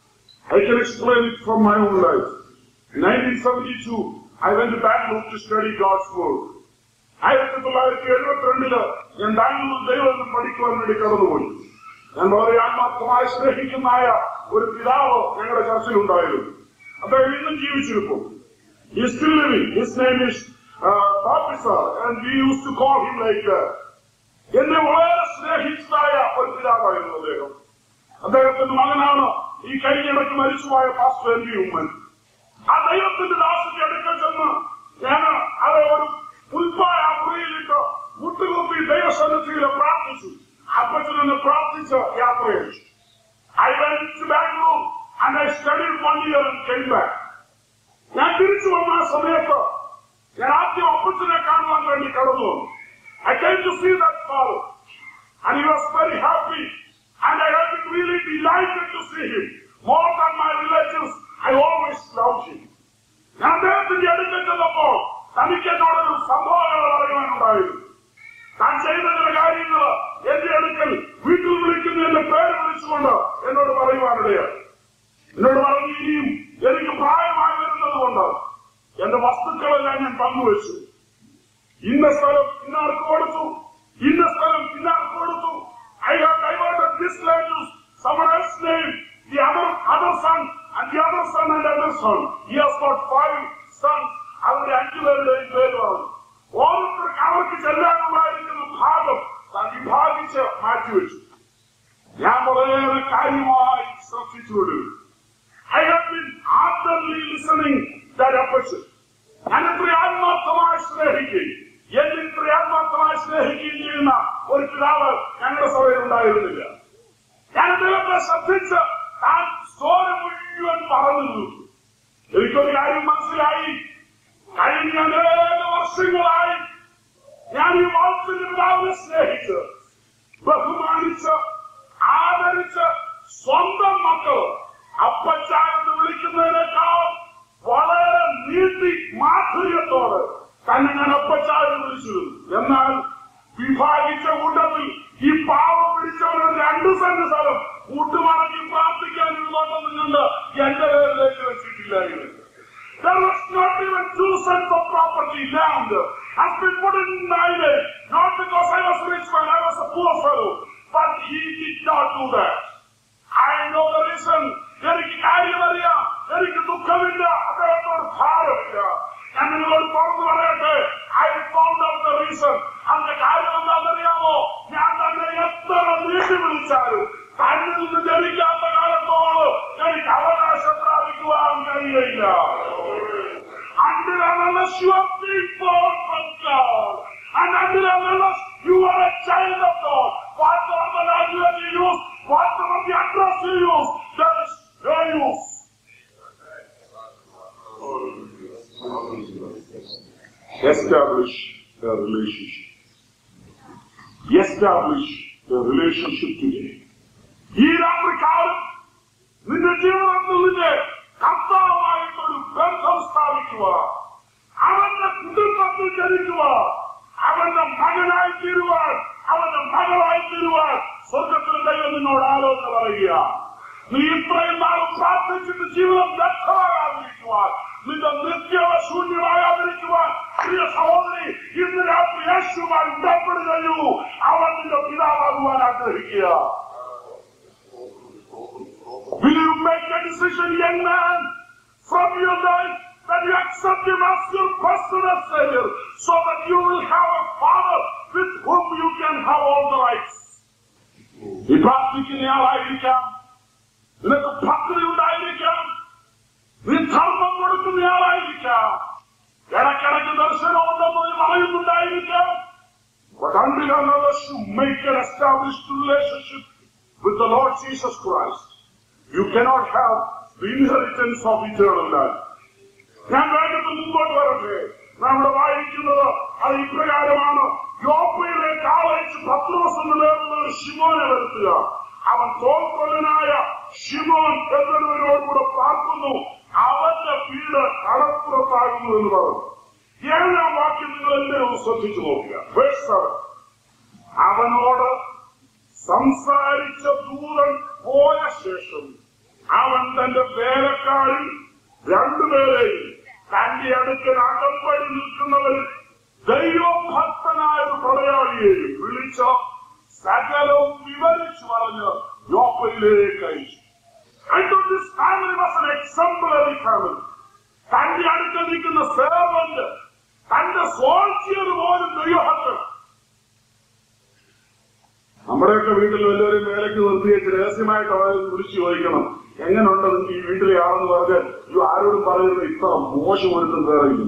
I can explain it from my own life. In 1972, I went to Bangalore to study God's Word. ആയിരത്തി തൊള്ളായിരത്തി എഴുപത്തിരണ്ടില് ഞാൻ ബാംഗ്ലൂർ ദൈവം പഠിക്കുവാൻ വേണ്ടി കടന്നുപോയി ഞാൻ വളരെ ആത്മാർത്ഥമായി സ്നേഹിക്കുന്നതായ ഒരു പിതാവ് ഞങ്ങളുടെ ചർച്ചയിലുണ്ടായിരുന്നു അദ്ദേഹം ഇന്നും ജീവിച്ചിരിക്കും He is still living. His name is uh, Officer, and we used to call him like that. എന്നെ വളരെ സ്നേഹിച്ചതായ ഒരു പിതാവായിരുന്നു അദ്ദേഹം അദ്ദേഹത്തിന്റെ മകനാണ് ഈ കഴിഞ്ഞിടയ്ക്ക് മരിച്ചുപോയ പാസ്റ്റർ എൻ വി ഉമ്മൻ ആ ദൈവത്തിന്റെ ദാസന്റെ അടുക്കൽ ചെന്ന് ഞാൻ അത് ഒരു ഉൽപ്പായ മുറിയിലിട്ട് മുട്ടുകുത്തി ദൈവസന്നിധിയിൽ പ്രാർത്ഥിച്ചു അപ്പച്ചൻ എന്നെ പ്രാർത്ഥിച്ച് യാത്ര അയച്ചു I went to Bangalore and I studied one year and came back ഞാൻ തിരിച്ചു വന്ന ആ സമയത്ത് ഞാൻ ആദ്യം അപ്പച്ചനെ കാണുവാൻ വേണ്ടി കടന്നു വന്നു I came to see that father and he was very happy. And I have been really delighted to see him. More than my relatives, I always loved him. ഞാൻ അദ്ദേഹത്തിന്റെ അടുക്കൽ ചെന്നപ്പോൾ തനിക്ക് എന്നോടൊരു സംഭവങ്ങൾ പറയുവാനുണ്ടായിരുന്നു താൻ ചെയ്ത ചില കാര്യങ്ങൾ എന്റെ അടുക്കൽ വീട്ടിൽ വിളിക്കുന്ന എന്റെ പേര് വിളിച്ചുകൊണ്ട് എന്നോട് പറയുവാനിടയാണ് എന്നോട് പറഞ്ഞു ഇനിയും എനിക്ക് പ്രായമായി വരുന്നത് കൊണ്ട് എന്റെ വസ്തുക്കളെല്ലാം ഞാൻ പങ്കുവച്ചു ഇന്ന സ്ഥലം ഇന്നാർക്ക് കൊടുത്തു ഇന്ന സ്ഥലം ഇന്നാർക്ക് കൊടുത്തു I have diverted this land to someone else name the other other son and the other son and other son he has got five sons അവരുടെ അഞ്ചു പേരുടെയും പേര് പറഞ്ഞു ഓരോരുത്തർക്ക് അവർക്ക് ചെല്ലാനുള്ളതായിരിക്കുന്ന ഭാഗം താൻ വിഭാഗിച്ച് മാറ്റിവെച്ചു ഞാൻ വളരെ കാര്യമായി ശ്രദ്ധിച്ചുകൊണ്ടിരുന്നു I have been ardently listening that opposition. ഞാൻ ഇത്ര ആത്മാർത്ഥമായി സ്നേഹിക്കുകയും എന്നെ ഇത്ര ആത്മാർത്ഥമായി സ്നേഹിക്കുകയും ചെയ്യുന്ന ഒരു പിതാവ് ഞങ്ങളുടെ സഭയിൽ ഉണ്ടായിരുന്നില്ല ഞാൻ അദ്ദേഹത്തെ ശ്രദ്ധിച്ച് താൻ സ്റ്റോറി മുഴുവൻ പറഞ്ഞു തീർത്തു. എനിക്കൊരു കാര്യം മനസ്സിലായി കഴിഞ്ഞ അനേക വർഷങ്ങളായി ഞാൻ ഈ വാത്സല്യ പിതാവിനെ സ്നേഹിച്ച് ബഹുമാനിച്ച് ആദരിച്ച് സ്വന്തം മക്കൾ അപ്പച്ച എന്ന് വിളിക്കുന്നതിനേക്കാൾ വളരെ നീട്ടി മാധുര്യത്തോടെ തന്നെ ഞാൻ അപ്പച്ച എന്ന് വിളിച്ചിരുന്നു എന്നാൽ വിഭാഗിച്ച കൂട്ടത്തിൽ ഈ പാവം പിടിച്ചവരുടെ രണ്ട് സെന്റ് സ്ഥലം കൂട്ടുമടക്കി പ്രാർത്ഥിക്കാനുള്ളതെന്ന് കണ്ട് എന്റെ പേരിലേക്ക് വെച്ചിട്ടില്ലായിരുന്നു There was not even two cents of property land has been put in my name. Not because I was rich man, I was a poor fellow. But he did not do that. I know the reason. എനിക്ക് കാര്യമറിയാം എനിക്ക് ദുഃഖമില്ല അദ്ദേഹത്തോട് ഭാരമില്ല ഞാൻ നിങ്ങളോട് തുറന്നു പറയട്ടെ I found out the reason അതിന്റെ കാര്യം എന്താണെന്നറിയാമോ ഞാൻ തന്നെ എത്ര നീട്ടി വിളിച്ചാലും തന്നിൽ നിന്ന് ജനിക്കാത്ത കാലത്തോളം എനിക്ക് അവകാശം പ്രാപിക്കുവാൻ കഴിയില്ല until and unless you are being born from God, and until and unless you are a child of God, whatever the language you use, whatever the address you use, there is no use. Establish a relationship. Establish a relationship today. ഈ രാത്രികാലം നിന്റെ ജീവിതത്തിൽ നിന്റെ കർത്താവായിട്ടൊരു ബന്ധം സ്ഥാപിക്കുക അവന്റെ കുടുംബത്തിൽ ജനിക്കുക അവന്റെ മകനായി തീരുവാൻ അവന്റെ മകളായി തീരുവാൻ സ്വർഗത്തിൽ ദൈവം നിന്നോട് ആലോചന പറയുക നീ ഇത്രയും നാളും പ്രാർത്ഥിച്ചിട്ട് ജീവിതം വ്യക്തമാകാതിരിക്കുവാൻ നിന്റെ നിത്യത ശൂന്യമാകാതിരിക്കുവാൻ പ്രിയ സഹോദരി ഇന്ന് രാത്രി യേശുമായി ഉടപ്പെടുകയൂ അവൻ നിന്റെ പിതാവാകുവാൻ ആഗ്രഹിക്കുക Will you make a decision, young man, from your life that you accept Him as your personal Savior so that you will have a Father with whom you can have all the rights? നീ പ്രാർത്ഥിക്കുന്നയാളായിരിക്കാം നിനക്ക് ഭക്തി ഉണ്ടായിരിക്കാം നീ ധർമ്മം കൊടുക്കുന്നയാളായിരിക്കാം ഇടയ്ക്കിടയ്ക്ക് ദർശനമുണ്ടെന്ന് നീ പറയുന്നുണ്ടായിരിക്കാം But until and unless you make an established relationship with the Lord Jesus Christ, you cannot have the inheritance of eternal life. ഞാൻ വേണ്ടത് മുമ്പോട്ട് വരട്ടെ നമ്മുടെ വായിക്കുന്നത് അത് ഇപ്രകാരമാണ് യോപ്പയിലേക്ക് ആളയച്ച് പത്രോസ് എന്ന് പേരുള്ള ഒരു ശിമോനെ വരുത്തുക അവൻ തോൽക്കൊല്ലനായ ഷിമോൻ എന്നൊരുവരോടുകൂടെ പാർക്കുന്നു അവന്റെ വീട് കടപ്പുറത്താകുന്നു എന്ന് പറഞ്ഞു ഏഴാം വാക്യം നിങ്ങൾ എല്ലാവരും ഒന്ന് ശ്രദ്ധിച്ചു നോക്കുക Verse seven. അവനോട് സംസാരിച്ച ദൂതൻ പോയ ശേഷം അവൻ തന്റെ വേലക്കാരിൽ രണ്ടുപേരെയും തന്റെ അടുക്കൽ അകമ്പടി നിൽക്കുന്നവൻ ദൈവഭക്തനായ ഒരു പടയാളിയെയും വിളിച്ച് സകലവും വിവരിച്ചു പറഞ്ഞ് യോപ്പയിലേക്ക് അയച്ചു I thought this family was an exemplary family. തന്റെ അടുക്കൽ നിൽക്കുന്ന സേവന്റ് തന്റെ സോൾജിയർ പോലും ദൈവഭക്തൻ നമ്മുടെയൊക്കെ വീട്ടിൽ വല്ലവരും വേലയ്ക്ക് നിർത്തിയേച്ച് രഹസ്യമായിട്ട് അവരെ വിളിച്ചു ചോദിക്കണം എങ്ങനെയുണ്ട് നിങ്ങൾക്ക് ഈ വീട്ടിലെ ആളെന്ന് പറഞ്ഞാൽ ഇത് ആരോടും പറയുന്നത് ഇത്ര മോശം ഒരുത്തം വേറെ ഇല്ല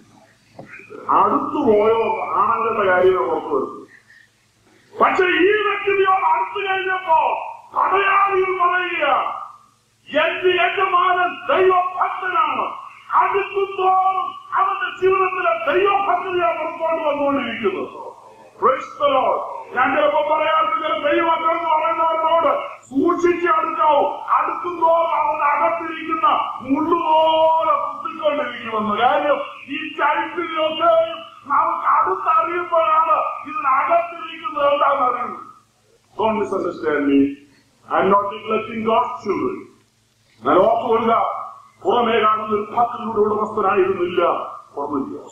അടുത്തു പോയോ ആണങ്ങളുടെ കാര്യമേ പുറത്തു വരുന്നു പക്ഷെ ഈ വ്യക്തിയോട് അടുത്തു കഴിഞ്ഞപ്പോ പടയാളികൾ പറയുക എന്റെ യജമാനൻ ദൈവഭക്തനാണ് അടുക്കുന്തോറും അവന്റെ ജീവിതത്തിലെ ദൈവഭക്തതയാണ് പുറത്തോട്ട് വന്നുകൊണ്ടിരിക്കുന്നത് Praise the Lord. ഞാൻ ചിലപ്പോ പറയാറുണ്ട് ചില ദൈവമക്കൾ എന്ന് പറയുന്നവരോട് സൂക്ഷിച്ച് അടുക്കാവൂ അടുക്കുന്തോറും അവന്റെ അകത്തിരിക്കുന്ന മുള്ളുപോലെ കുത്തിക്കൊണ്ടിരിക്കുമെന്ന് കാര്യം ഈ ചരിത്രത്തിലൊക്കെയും നമുക്ക് അടുത്തറിയുമ്പോഴാണ് ഇതിനകത്തിരിക്കുന്നത് എന്താണെന്ന് അറിയുന്നത് Don't misunderstand me. I'm not neglecting God's children. ഞാൻ ഓർത്തുകൊള്ളുക പുറമേ കാണുന്ന ഒരു ഭക്തിയുടെ ഉടമസ്ഥനായിരുന്നില്ല ഫോർമലിയോസ്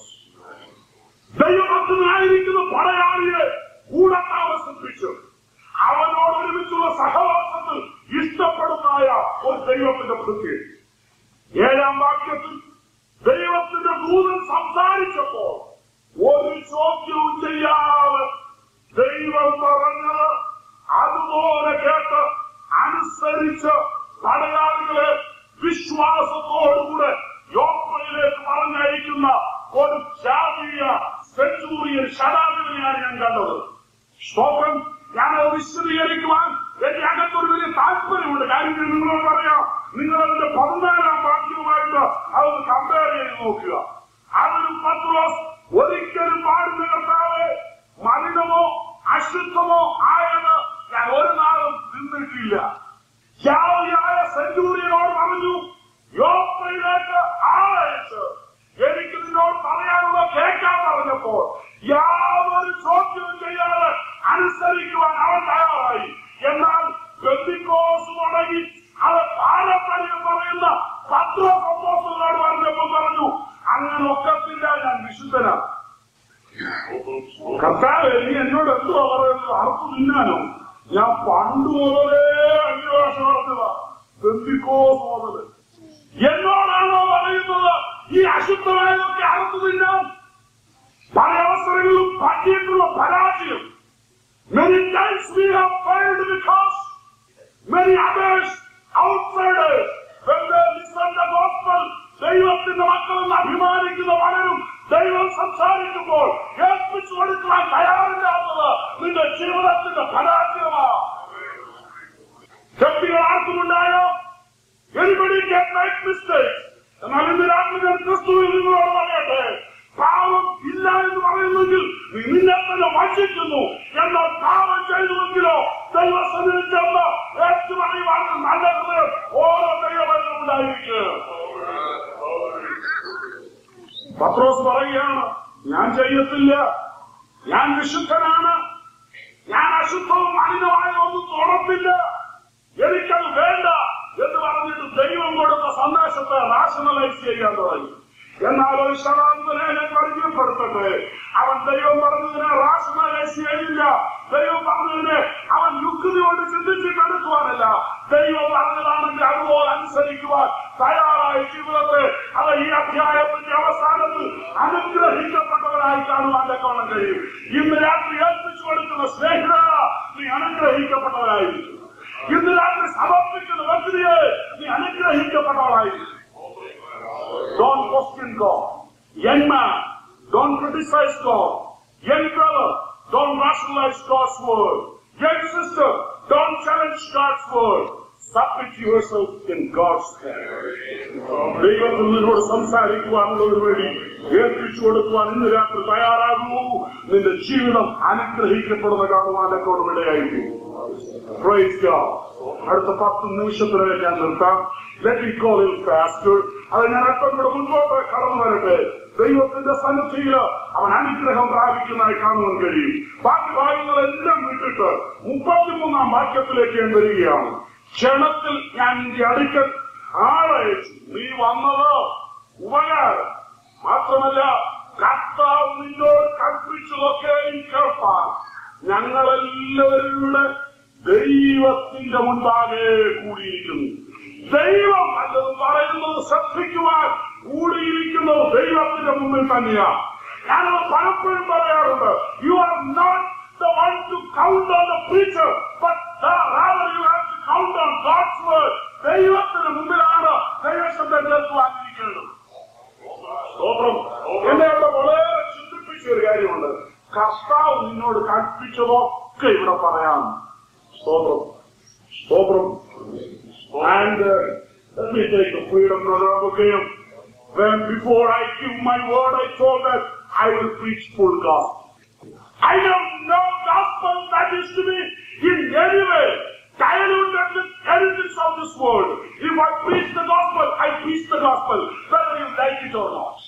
ദൈവഭക്തനായിരിക്കുന്ന പടയാളിയെ കൂടെ താമസിപ്പിച്ചു അവനോട് ഒരുമിച്ചുള്ള സഹവാസത്തിൽ ഇഷ്ടപ്പെടുന്നതായ ഒരു ദൈവത്തിന്റെ പ്രത്യേകത ഏഴാം വാക്യത്തിൽ ദൈവത്തിന്റെ ദൂതൻ സംസാരിച്ചപ്പോൾ ഒരു ചോദ്യവും ചെയ്യാതെ ദൈവം പറഞ്ഞത് അതുപോലെ കേട്ട് അനുസരിച്ച് പടയാളികളെ വിശ്വാസത്തോടുകൂടെ യോപ്പയിലേക്ക് പറഞ്ഞയക്കുന്ന ഒരു ജാതീയ സെഞ്ചൂറിയൻ ശതാധിപതിയാണ് ഞാൻ കണ്ടത് സ്തോത്രം ഞാൻ അത് വിശദീകരിക്കുവാൻ എന്റെ അകത്തൊരു വലിയ താല്പര്യമുണ്ട് കാര്യം ഞാൻ നിങ്ങളോട് പറയാം നിങ്ങൾ അതിന്റെ പതിനാലാം വാക്യവുമായിട്ട് അതൊന്ന് കമ്പയർ ചെയ്ത് നോക്കുക അതൊരു പത്രോസ് ഒരിക്കലും പാടുന്ന കർത്താവ് മലിനമോ അശുദ്ധമോ ആയത് ഞാൻ ഒരു നാളും നിന്നിട്ടില്ല യാതൊരു സെഞ്ചൂറിയനോട് പറഞ്ഞു യോപ്പയിലേക്ക് ആളയച്ച് എനിക്ക് നിന്നോട് പറയാനുള്ള കേൾക്കാൻ പറഞ്ഞപ്പോൾ യാതൊരു ചോദ്യവും ചെയ്യാതെ അനുസരിക്കുവാൻ അവൻ തയ്യാറായി എന്നാൽ ബന്ധിക്കോസ് തുടങ്ങി അത് പാരമ്പര്യം പറയുന്ന പത്രോ സന്തോഷങ്ങളോട് പറഞ്ഞപ്പോൾ പറഞ്ഞു അങ്ങനെ ഒക്കത്തില്ല ഞാൻ വിശുദ്ധനാണ് കർത്താവ് നീ എന്നോട് എന്തുവാ പറയുന്നത് അർത്ഥം തിന്നാനോ ഞാൻ പണ്ട് മുതലേ അന്വേഷണം നടത്തുക ബന്ധിക്കോസ് മുതല് എന്നോടാണോ പറയുന്നത് ഈ അശുദ്ധമായതൊക്കെ അറുത്തു തിന്നാൻ പല അവസരങ്ങളിലും പറ്റിയിട്ടുള്ള പരാജയം Many times we have failed because many others outsiders when they listen the gospel ദൈവത്തിന്റെ മക്കളെന്ന് അഭിമാനിക്കുന്ന പലരും ദൈവം സംസാരിക്കുമ്പോൾ ഏൽപ്പിച്ചു കൊടുക്കുവാൻ തയ്യാറില്ലാത്തത് നിന്റെ ജീവിതത്തിന്റെ പരാജയമാണ് ശക്തികൾ ആർക്കുമുണ്ടായോ Anybody can make mistakes. എന്നാൽ ഇന്ന് രാത്രി ഞാൻ ക്രിസ്തുവിൽ നിങ്ങളോട് പറയട്ടെ പാവം ഇല്ല എന്ന് പറയുന്നെങ്കിൽ നീ നിന്നെ തന്നെ വഞ്ചിക്കുന്നു എന്നാൽ പാവം ചെയ്തുവെങ്കിലോ ദൈവസന്നിധി ചെന്ന് ഏറ്റു പറയുവാൻ നല്ല ഹൃദയം ഓരോ ദൈവമല്ല ഉണ്ടായിരിക്കും പത്രോസ് പറയുകയാണ് ഞാൻ ചെയ്യത്തില്ല ഞാൻ വിശുദ്ധനാണ് ഞാൻ അശുദ്ധവും മലിനമായ ഒന്നും തുടർന്നില്ല എനിക്കത് വേണ്ട എന്ന് പറഞ്ഞിട്ട് ദൈവം കൊടുത്ത സന്ദേശത്തെ റാഷണലൈസ് ചെയ്യാൻ തുടങ്ങി എന്നാൽ ഒരു ശതാന്തനെ ഞാൻ പരിചയപ്പെടുത്തട്ടെ അവൻ ദൈവം പറഞ്ഞതിനെ റാഷണലൈസ് ചെയ്തില്ല ദൈവം പറഞ്ഞതിനെ അവൻ യുക്തി കൊണ്ട് ചിന്തിച്ചിട്ട് എടുക്കുവാനല്ല ദൈവം പറഞ്ഞതാണെങ്കിൽ അതുപോലെ അനുസരിക്കുവാൻ തയ്യാറായ ജീവിതത്തെ അത് ഈ അധ്യായത്തിന്റെ അവസാനത്തിൽ അനുഗ്രഹിക്കപ്പെട്ടവരായി കാണുവാൻ തക്കവണ്ണം കഴിയും ഇന്ന് രാത്രി ഏൽപ്പിച്ചു കൊടുക്കുന്ന സ്നേഹിത നീ അനുഗ്രഹിക്കപ്പെട്ടവരായിരിക്കും ഇന്ന് രാത്രി സമർപ്പിക്കുന്ന വ്യക്തിയെ നീ അനുഗ്രഹിക്കപ്പെട്ടവളായിരിക്കും Don't question God. Young man, don't criticize God. Young brother, don't rationalize God's word. Young sister, don't challenge God's word. Submit yourself in God's hand. ദൈവത്തിൽ നിന്നോട് സംസാരിക്കുവാനുള്ള ഒരു വഴി ഏൽപ്പിച്ചു കൊടുക്കുവാൻ ഇന്ന് രാത്രി തയ്യാറാകൂ നിന്റെ ജീവിതം അനുഗ്രഹിക്കപ്പെടുന്ന കാണുവാനൊക്കെ ഇടയായിരിക്കും Praise God. അടുത്ത പത്ത് നിമിഷത്തിനകം ഞാൻ നിർത്താം ലെറ്റ് ഇറ്റ് ഗോ ലിൽ ഫാസ്റ്റർ അത് ഞാൻ അല്പം കൂടെ മുൻപോട്ട് കടന്നു വരട്ടെ ദൈവത്തിന്റെ സന്നിധിയിൽ അവൻ അനുഗ്രഹം പ്രാപിക്കുന്നതായി കാണുവാൻ കഴിയും ബാക്കി ഭാഗങ്ങളെല്ലാം വിട്ടിട്ട് മുപ്പത്തിമൂന്നാം വാക്യത്തിലേക്ക് ഞാൻ വരികയാണ് ക്ഷണത്തിൽ ഞാൻ നിന്റെ അടുക്കൽ ആളയച്ചു നീ വന്നത് ഉപകാരം മാത്രമല്ല കർത്താവ് നിന്നോട് കൽപ്പിച്ചതൊക്കെ കേൾപ്പാൻ ഞങ്ങളെല്ലാവരും ഇവിടെ ദൈവത്തിന്റെ മുൻപാകെ കൂടിയിരിക്കുന്നു ദൈവം അല്ലത് പറയുന്നത് ശ്രദ്ധിക്കുവാൻ കൂടിയിരിക്കുന്നത് ദൈവത്തിന്റെ മുമ്പിൽ തന്നെയാണ് ഞാനത് പലപ്പോഴും പറയാറുണ്ട് you are not the one to count on the preacher, but uh, rather you have to count on God's word. ദൈവത്തിന് മുമ്പിലാണ് ദൈവശബ്ദം കേൾക്കുവാനിരിക്കുന്നത് സ്തോത്രം എന്നെ അവിടെ വളരെ ചിന്തിപ്പിച്ച ഒരു കാര്യമുണ്ട് കർത്താവ് നിന്നോട് കൽപ്പിച്ചതൊക്കെ ഇവിടെ പറയാം സ്തോത്രം സ്തോത്രം and uh, let me take the freedom brother Abigail. when before I give my word I told that I will preach full gospel I have no gospel that is to be in any way diluted with elements of this world. If I preach the gospel, I preach the gospel, whether you like it or not.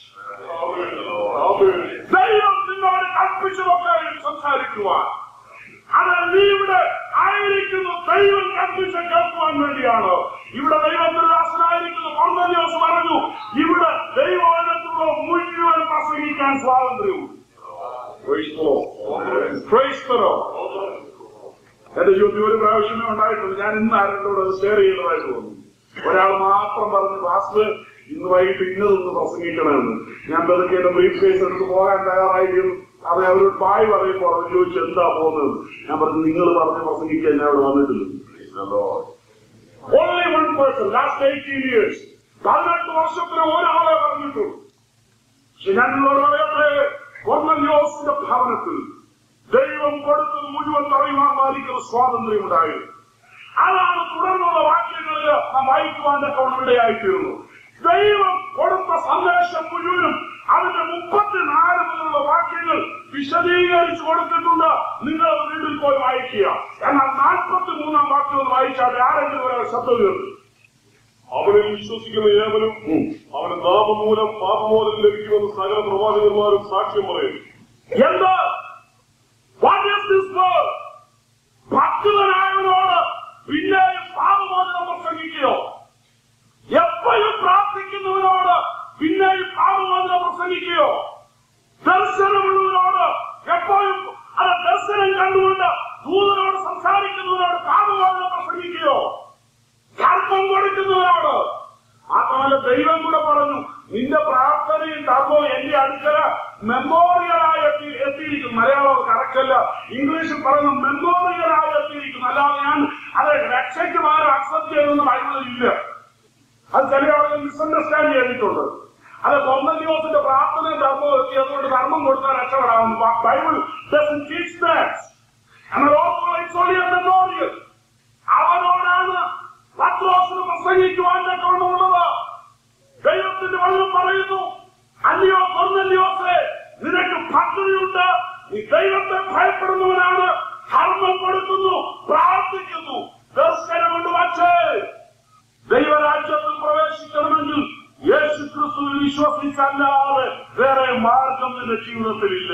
ദൈവം നിന്നോട് കൽപ്പിച്ചതൊക്കെ സംസാരിക്കുവാൻ അത് നീ ഇവിടെ ആയിരിക്കുന്നു ദൈവം കൽപ്പിച്ച കേൾക്കുവാൻ വേണ്ടിയാണ് ഇവിടെ ദൈവത്തിന്റെ ദാസനായിരിക്കുന്ന കോർന്നല്യോസ് പറഞ്ഞു ഇവിടെ ദൈവത്തിലുള്ള മുഴുവൻ പ്രസംഗിക്കാൻ സ്വാതന്ത്ര്യമുണ്ട് Praise the Lord. Praise the Lord. എന്റെ ജീവിതത്തിൽ ഒരു പ്രാവശ്യമേ ഉണ്ടായിട്ടുണ്ട് ഞാൻ ഇന്ന് ആരോട് ഷെയർ ചെയ്യുന്നതായിട്ട് തോന്നുന്നു ഒരാൾ മാത്രം പറഞ്ഞു പാസ്റ്റർ ഇന്ന് വൈകിട്ട് ഇന്നതൊന്ന് പ്രസംഗിക്കണമെന്ന് ഞാൻ വെറുതെ എന്റെ ബ്രീഫ് കേസ് എടുത്ത് പോകാൻ തയ്യാറായിരുന്നു അത് അവരോട് ബായ് പറയുമ്പോൾ അവർ ചോദിച്ചു എന്താ പോകുന്നത് ഞാൻ പറഞ്ഞു നിങ്ങൾ പറഞ്ഞ് പ്രസംഗിക്കാൻ ഞാൻ അവിടെ വന്നിട്ടില്ല only one person last eighteen years പതിനെട്ട് വർഷത്തിന് ഒരാളെ പറഞ്ഞിട്ടുള്ളൂ പക്ഷെ ഞാൻ നിങ്ങളോട് പറയട്ടെ കൊർന്നല്യോസിന്റെ ഭവനത്തിൽ ദൈവം കൊടുത്തത് മുഴുവൻ പറയുവാൻ പാലിക്കുന്ന സ്വാതന്ത്ര്യം ഉണ്ടായിരുന്നു അതാണ് തുടർന്നുള്ള വാക്യങ്ങളിൽ നാം വായിക്കുവാൻ തക്കവണ്ണം ഇടയായിത്തീരുന്നു ദൈവം കൊടുത്ത സന്ദേശം മുഴുവനും അതിന്റെ മുപ്പത്തിനാല് മുതലുള്ള വാക്യങ്ങൾ വിശദീകരിച്ചു കൊടുത്തിട്ടുണ്ട് നിങ്ങൾ അത് വീട്ടിൽ പോയി വായിക്കുക എന്നാൽ നാൽപ്പത്തി മൂന്നാം വാക്യം ഒന്ന് വായിച്ചാൽ ആരെങ്കിലും ഒരാൾ ശബ്ദം കേൾക്കും അവനിൽ വിശ്വസിക്കുന്ന ഏവനും അവന് നാമമൂലം പാപമോചനം ലഭിക്കുമെന്ന് സകല പ്രവാചകന്മാരും സാക്ഷ്യം പറയും എന്ത് വാട്ട് ഈസ് ദിസ് വേർഡ് ഭക്തനായവനോട് പിന്നെയും പാപമോചനം പ്രസംഗിക്കുകയോ എപ്പോഴും പ്രാർത്ഥിക്കുന്നവനോട് പിന്നെയും പാപമോചനം പ്രസംഗിക്കുകയോ ദർശനമുള്ളവനോട് എപ്പോഴും അത് ദർശനം കണ്ടുകൊണ്ട് ദൂതനോട് സംസാരിക്കുന്നവനോട് പാപമോചനം പ്രസംഗിക്കുകയോ ധർമ്മം കൊടുക്കുന്നവരോട് മാത്രമല്ല ദൈവം കൂടെ പറഞ്ഞു നിന്റെ പ്രാർത്ഥനയും ധർമ്മവും എന്റെ അടുക്കല മെമ്മോറിയലായി എത്തി എത്തിയിരിക്കുന്നു മലയാളം കറക്റ്റ് അല്ല ഇംഗ്ലീഷിൽ പറയുന്നു മെമ്മോറിയലായി എത്തിയിരിക്കുന്നു അല്ലാതെ ഞാൻ അത് രക്ഷയ്ക്ക് മാറി അക്സെപ്റ്റ് ചെയ്യുന്ന ബൈബിളിൽ ഇല്ല അത് ചില ആളുകൾ മിസ്അണ്ടർസ്റ്റാൻഡ് ചെയ്തിട്ടുണ്ട് അത് കൊന്ന ദിവസത്തിന്റെ പ്രാർത്ഥനയും ധർമ്മവും എത്തി അതുകൊണ്ട് ധർമ്മം കൊടുത്താൽ രക്ഷപ്പെടാവുന്നു ബൈബിൾ doesn't teach that. എന്നാൽ ഓർക്കുക, it's only a memorial. അവനോടാണ് പത്രോസിന് പ്രസംഗിക്കുവാൻ തക്കവണ്ണമുള്ളത് ദൈവത്തിന്റെ വചനം പറയുന്നു അല്ലയോ കൊന്നല്യോസേ നിനക്ക് പദ്ധതിയുണ്ട് നീ ദൈവത്തെ ഭയപ്പെടുന്നവനാണ് ധർമ്മം കൊടുക്കുന്നു പ്രാർത്ഥിക്കുന്നു ദർശനം കൊണ്ട് വച്ചേ ദൈവരാജ്യത്തിൽ പ്രവേശിക്കണമെങ്കിൽ യേശു ക്രിസ്തുവിൽ വിശ്വസിച്ചല്ലാതെ വേറെ മാർഗം നിന്റെ ജീവിതത്തിലില്ല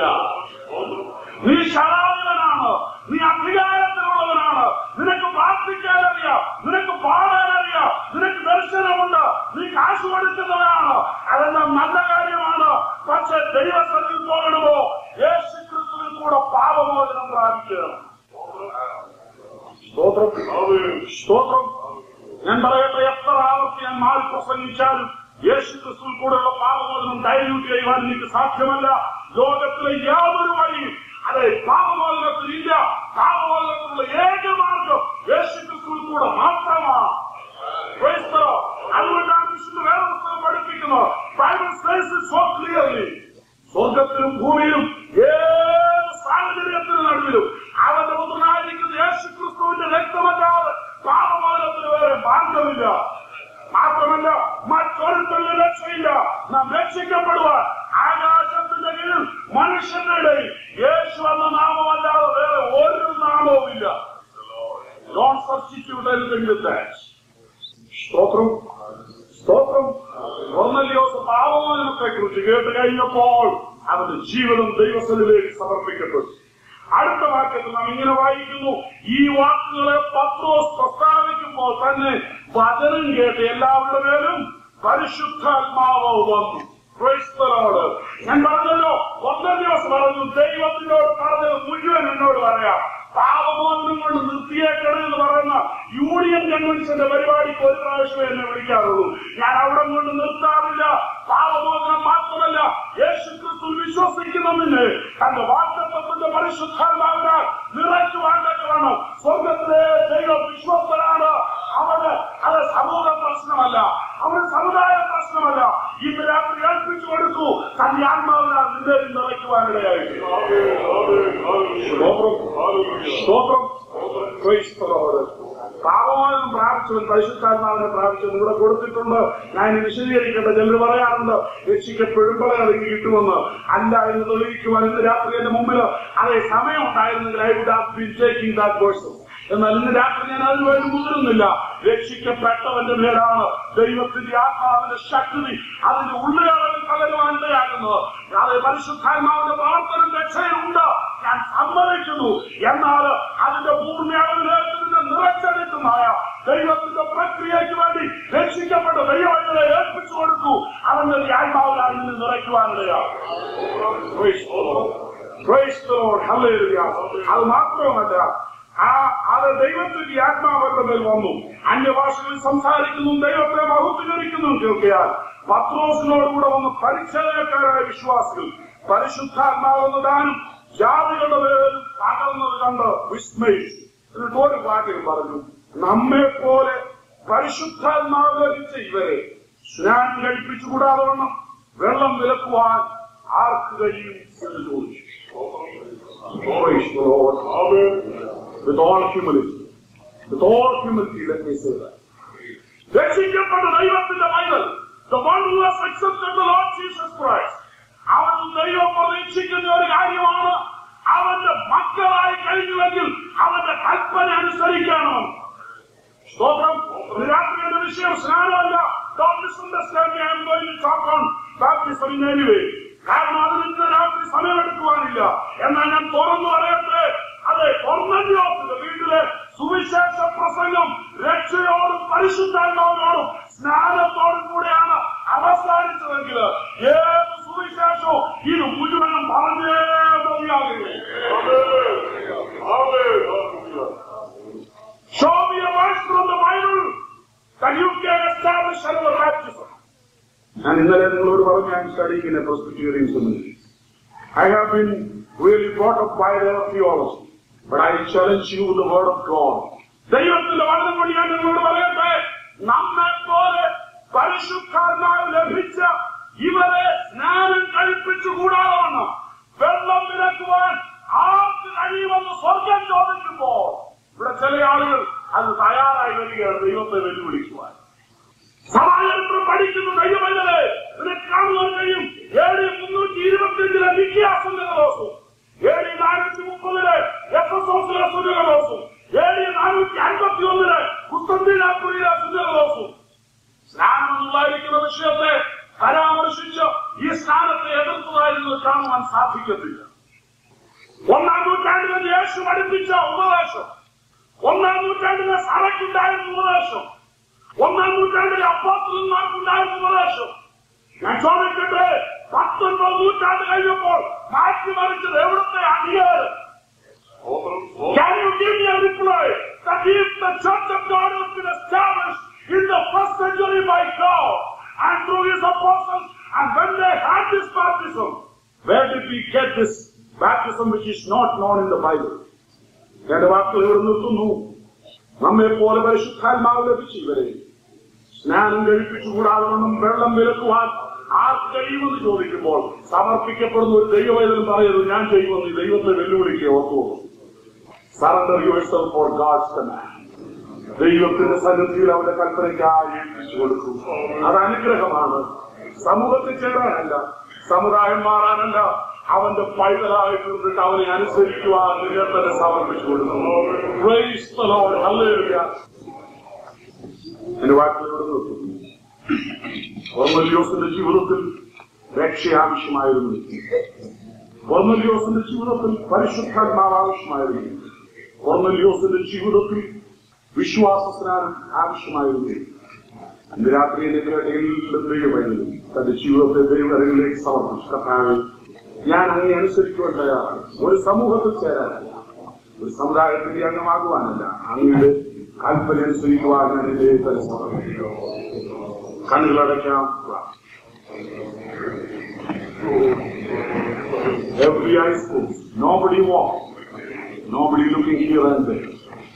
നീ ശരാധിപനാണ് നീ അധികാരത്തിലുള്ളവനാണ് നിനക്ക് പ്രാർത്ഥിക്കാൻ അറിയാം നിനക്ക് പാടാൻ അറിയാം നിനക്ക് ദർശനമുണ്ട് നീ കാശ് കൊടുക്കുന്നവനാണ് അതെല്ലാം നല്ല കാര്യമാണ് പക്ഷെ ദൈവസ്ഥലിൽ പോകണമോ യേശു ക്രിസ്തുവിൽ കൂടെ പാപമോചനം പ്രാപിക്കണം സ്തോത്രം സ്തോത്രം ഞാൻ പറയട്ടെ എത്ര ആവർത്തി ഞാൻ മാറി പ്രസംഗിച്ചാലും യേശു ക്രിസ്തുവിൽ കൂടെയുള്ള പാപമോചനം ഡയല്യൂട്ട് ചെയ്യുവാൻ എനിക്ക് സാധ്യമല്ല ലോകത്തിലെ യാതൊരു വഴിയും അതെ പാപമോചനത്തിലില്ല പാപമോചനത്തിനുള്ള ഏക മാർഗം യേശു ക്രിസ്തുവിൽ കൂടെ മാത്രമാണ് Praise the Lord. അതുകൊണ്ടാണ് വിശുദ്ധ വേദപുസ്തകം പഠിപ്പിക്കുന്നത് Bible says it so clearly. സ്വർഗത്തിലും ഭൂമിയിലും ഏത് സാഹചര്യത്തിന് നടുവിലും അവന്റെ പുത്രനായിരിക്കുന്ന യേശു ക്രിസ്തുവിന്റെ രക്തമല്ലാതെ പാപമോചനത്തിന് വേറെ മാർഗമില്ല മാത്രമല്ല മറ്റൊരുത്തുള്ള രക്ഷയില്ല നാം രക്ഷിക്കപ്പെടുവാൻ ആകാശത്തിന്റെ കീഴിൽ മനുഷ്യരുടെ ഇടയിൽ യേശു എന്ന നാമമല്ലാതെ വേറെ ഒരു നാമവുമില്ല Don't substitute anything with that. സ്തോത്രം സ്തോത്രം കൊർന്നല്യോസ് പാവമാനത്തെ കുറിച്ച് കേട്ട് കഴിഞ്ഞപ്പോൾ അവന്റെ ജീവിതം ദൈവസ്ഥലിലേക്ക് സമർപ്പിക്കപ്പെട്ടു അടുത്ത വാക്യത്തിൽ നാം ഇങ്ങനെ വായിക്കുന്നു ഈ വാക്കുകളെ പത്രോസ് പ്രസ്താവിക്കുമ്പോൾ തന്നെ വചനം കേട്ട് എല്ലാവരുടെ മേലും പരിശുദ്ധാത്മാവ് വന്നു Praise the Lord. ഞാൻ പറഞ്ഞല്ലോ ഒന്നാം ദിവസം പറഞ്ഞു ദൈവത്തിനോട് പറഞ്ഞത് മുഴുവൻ എന്നോട് പറയാം പാപമോചനം കൊണ്ട് നിർത്തിയേക്കണം എന്ന് പറയുന്ന യൂണിയൻ കൺവെൻഷന്റെ പരിപാടിക്ക് ഒരു പ്രാവശ്യമേ എന്നെ വിളിക്കാറുള്ളൂ ഞാൻ അവിടെ കൊണ്ട് നിർത്താറില്ല പാപമോചനം മാത്രമല്ല യേശു ക്രിസ്തു വിശ്വസിക്കുന്നതിന് തന്റെ വാക്തത്വത്തിന്റെ പരിശുദ്ധാത്മാവിനാൽ നിറയ്ക്കുവാൻ വേണം സ്വർഗത്തിലെ ദൈവം വിശ്വസ്തനാണ് അവന് അത് സമൂഹ പ്രശ്നമല്ല അവന് സമുദായ പ്രശ്നമല്ല ഇന്ന് രാത്രി ഏൽപ്പിച്ചു കൊടുക്കൂ തന്റെ ആത്മാവിനാൽ നിന്റെ നിറയ്ക്കുവാനിടയായിട്ട് സ്തോത്രം Praise the Lord. പാപമാനം പ്രാപിച്ചവൻ പരിശുദ്ധാത്മാവിനെ പ്രാപിച്ചവൻ ഇവിടെ കൊടുത്തിട്ടുണ്ട് ഞാൻ ഇനി വിശദീകരിക്കേണ്ട ചിലർ പറയാറുണ്ട് രക്ഷിക്കപ്പെടുമ്പോഴേ അതിന് കിട്ടുമെന്ന് അല്ല എന്ന് തെളിയിക്കുവാൻ ഇന്ന് രാത്രി എന്റെ മുമ്പിൽ അതേ സമയം ഉണ്ടായിരുന്നെങ്കിൽ I would have been taking that person എന്നാൽ ഇന്ന് രാത്രി ഞാൻ അതിന് വേണ്ടി മുതിരുന്നില്ല രക്ഷിക്കപ്പെട്ടവന്റെ മേലാണ് ദൈവത്തിന്റെ ആത്മാവിന്റെ ശക്തി അതിന്റെ ഉള്ളുകളവിൽ പകരുവാനിടയാകുന്നത് അത് പരിശുദ്ധാത്മാവിന്റെ പ്രവർത്തനം രക്ഷയുണ്ട് ഞാൻ സമ്മതിക്കുന്നു എന്നാൽ അതിന്റെ പൂർണ്ണയാവിലേക്ക് നിന്ന് നിറച്ചെടുക്കുന്നതായ ദൈവത്തിന്റെ പ്രക്രിയയ്ക്ക് വേണ്ടി രക്ഷിക്കപ്പെട്ട ദൈവങ്ങളെ ഏൽപ്പിച്ചു കൊടുത്തു അവന്റെ ആത്മാവിനാൽ നിന്ന് നിറയ്ക്കുവാനിടയാണ് Praise the Lord. Praise the Lord. Hallelujah. അത് മാത്രമല്ല ആ അത് ദൈവത്തിന്റെ ആത്മാവരുടെ മേൽ വന്നു അന്യഭാഷകളിൽ സംസാരിക്കുന്നു ദൈവത്തെ മഹത്വീകരിക്കുന്നു കേൾക്കയാൽ പത്രോസിനോടുകൂടെ വന്ന് പരിച്ഛേദനക്കാരായ വിശ്വാസികൾ പരിശുദ്ധാത്മാവെന്ന് താനും ജാതികളുടെ പേരിൽ പകർന്നത് കണ്ട് വിസ്മയിച്ചു എന്നിട്ട് ഒരു വാക്യം പറഞ്ഞു നമ്മെ പോലെ പരിശുദ്ധാത്മാവ് ലഭിച്ച ഇവരെ സ്നാനം കഴിപ്പിച്ചുകൂടാതെ വണ്ണം വെള്ളം വിലക്കുവാൻ ആർക്ക് കഴിയും എന്ന് ചോദിച്ചു Praise the Lord. With all humility. With all humility, let me say that. രക്ഷിക്കപ്പെട്ട ദൈവത്തിന്റെ പൈതൽ the one who has accepted the Lord Jesus Christ അവൻ ദൈവം പ്രതീക്ഷിക്കുന്ന ഒരു കാര്യമാണ് അവന്റെ മക്കളായി കഴിഞ്ഞുവെങ്കിൽ അവന്റെ കൽപ്പന അനുസരിക്കണം സ്തോത്രം ഇന്ന് രാത്രിയുടെ വിഷയം സ്നാനമല്ല Don't misunderstand me. I'm going to talk on baptism in any way. കാരണം അതിന് ഇന്ന് രാത്രി സമയമെടുക്കുവാനില്ല എന്നാൽ ഞാൻ തുറന്നു പറയട്ടെ അതെ കൊർന്നന്യോസിന്റെ വീട്ടിലെ സുവിശേഷ പ്രസംഗം രക്ഷയോടും പരിശുദ്ധാത്മാവിനോടും സ്നാനത്തോടും കൂടെയാണ് അവസാനിച്ചതെങ്കിൽ ഏത് സുവിശേഷവും ഇത് മുഴുവനും പറഞ്ഞേ മതിയാകുകയും Show me a verse from the Bible that you can establish another baptism. ഞാൻ ഇന്നലെ നിങ്ങളോട് പറഞ്ഞു ഞാൻ studying in a Presbyterian seminary I have been really brought up by their theology but I challenge you with the word of God. ദൈവത്തിന്റെ വചനം കൊണ്ട് ഞാൻ നിങ്ങളോട് പറയട്ടെ നമ്മെ പോലെ പരിശുദ്ധാത്മാവ് ലഭിച്ച ഇവരെ സ്നാനം കഴിപ്പിച്ചുകൂടാതാണ് വെള്ളം വിലക്കുവാൻ ആർക്ക് കഴിയുമെന്ന് സ്വർഗം ചോദിക്കുമ്പോൾ ഇവിടെ ചില ആളുകൾ അത് തയ്യാറായി വരികയാണ് ദൈവത്തെ വെല്ലുവിളിക്കുവാൻ സമാചരിത്രം പഠിക്കുന്ന ദൈവമല്ലേ നിനക്ക് കാണുവാൻ കഴിയും ഏഴ് മുന്നൂറ്റി ഇരുപത്തിയഞ്ചിലെ വിദ്യാസം ദിവസവും ഏഴ് നാനൂറ്റി മുപ്പതിലെ എഫ് എസ് ഓസിലെ സുജകദോസും ഏഴ് നാനൂറ്റി അൻപത്തി ഒന്നിലെ കുസ്തന്തിനാപുരിയിലെ സുജകദോസും സ്നാനം എന്നുള്ളായിരിക്കുന്ന വിഷയത്തെ പരാമർശിച്ച് ഈ സ്നാനത്തെ എതിർത്തതായിരുന്നത് കാണുവാൻ സാധിക്കത്തില്ല ഒന്നാം നൂറ്റാണ്ടിൽ യേശു പഠിപ്പിച്ച ഉപദേശം ഒന്നാം നൂറ്റാണ്ടിലെ സഭയ്ക്കുണ്ടായിരുന്ന ഉപദേശം ഒന്നാം നൂറ്റാണ്ടിലെ അപ്പാത്തുമാർക്കുണ്ടായിരുന്ന ഉപദേശം ഞാൻ ചോദിക്കട്ടെ പത്തൊൻപത് നൂറ്റാണ്ട് കഴിഞ്ഞപ്പോൾ മാറ്റിമറിച്ചത് എവിടുത്തെ അധികാരം Can you give me a reply that if the church of God has been established in the first century by God and through his apostles, and when they had this baptism, where did we get this baptism which is not known in the Bible? എന്റെ വാക്കുകൾ ഇവിടെ നിർത്തുന്നു നമ്മെ പോലെ പരിശുദ്ധാത്മാവ് ലഭിച്ചു ഇവരെ സ്നാനം കഴിപ്പിച്ചുകൂടാതെ വണ്ണം വെള്ളം വിലക്കുവാൻ ആർക്ക് കഴിയുമെന്ന് ചോദിക്കുമ്പോൾ സമർപ്പിക്കപ്പെടുന്ന ഒരു ദൈവവേദനം പറയുന്നത് ഞാൻ ചെയ്യുമെന്ന് ഈ ദൈവത്തെ വെല്ലുവിളിക്കുക ഓർത്തു surrender your for God's command ദൈവത്തിന്റെ സന്നിധിയിൽ അവന്റെ കൽപ്പനയ്ക്കായി ഏൽപ്പിച്ചു കൊടുക്കും അത് അനുഗ്രഹമാണ് സമൂഹത്തിൽ ചേരാനല്ല സമുദായം മാറാനല്ല അവന്റെ പൈതലായി തീർന്നിട്ട് അവനെ അനുസരിക്കുവാൻ നിന്നെ തന്നെ സമർപ്പിച്ചു കൊടുക്കുന്നു Praise the Lord. Hallelujah. എന്റെ വാക്കുകളോട് നിർത്തുന്നു ഓർമ്മല്യോസിന്റെ ജീവിതത്തിൽ രക്ഷ ആവശ്യമായിരുന്നു ഓർമ്മല്യോസിന്റെ ജീവിതത്തിൽ പരിശുദ്ധാത്മാവ് ആവശ്യമായിരുന്നു ഓർമ്മല്യോസിന്റെ ജീവിതത്തിൽ വിശ്വാസ സ്നാനം ആവശ്യമായിരുന്നു ഇന്ന് രാത്രി എല്ലാം ദൈവമായിരുന്നു തന്റെ ജീവിതത്തെ ദൈവകരങ്ങളിലേക്ക് സമർപ്പിച്ചു കർത്താവ് ഞാൻ അങ്ങനെ അനുസരിക്കുവാൻ തയ്യാറാണ് ഒരു സമൂഹത്തിൽ ചേരാനല്ല ഒരു സമുദായത്തിന്റെ അംഗമാകുവാനല്ല അങ്ങയുടെ കൽപ്പന അനുസരിക്കുവാൻ ഞാൻ എന്റെ തന്നെ സമർപ്പിക്കുന്നു കണ്ണുകളടയ്ക്കാം Every eye is closed. Nobody walk. Nobody looking here and there.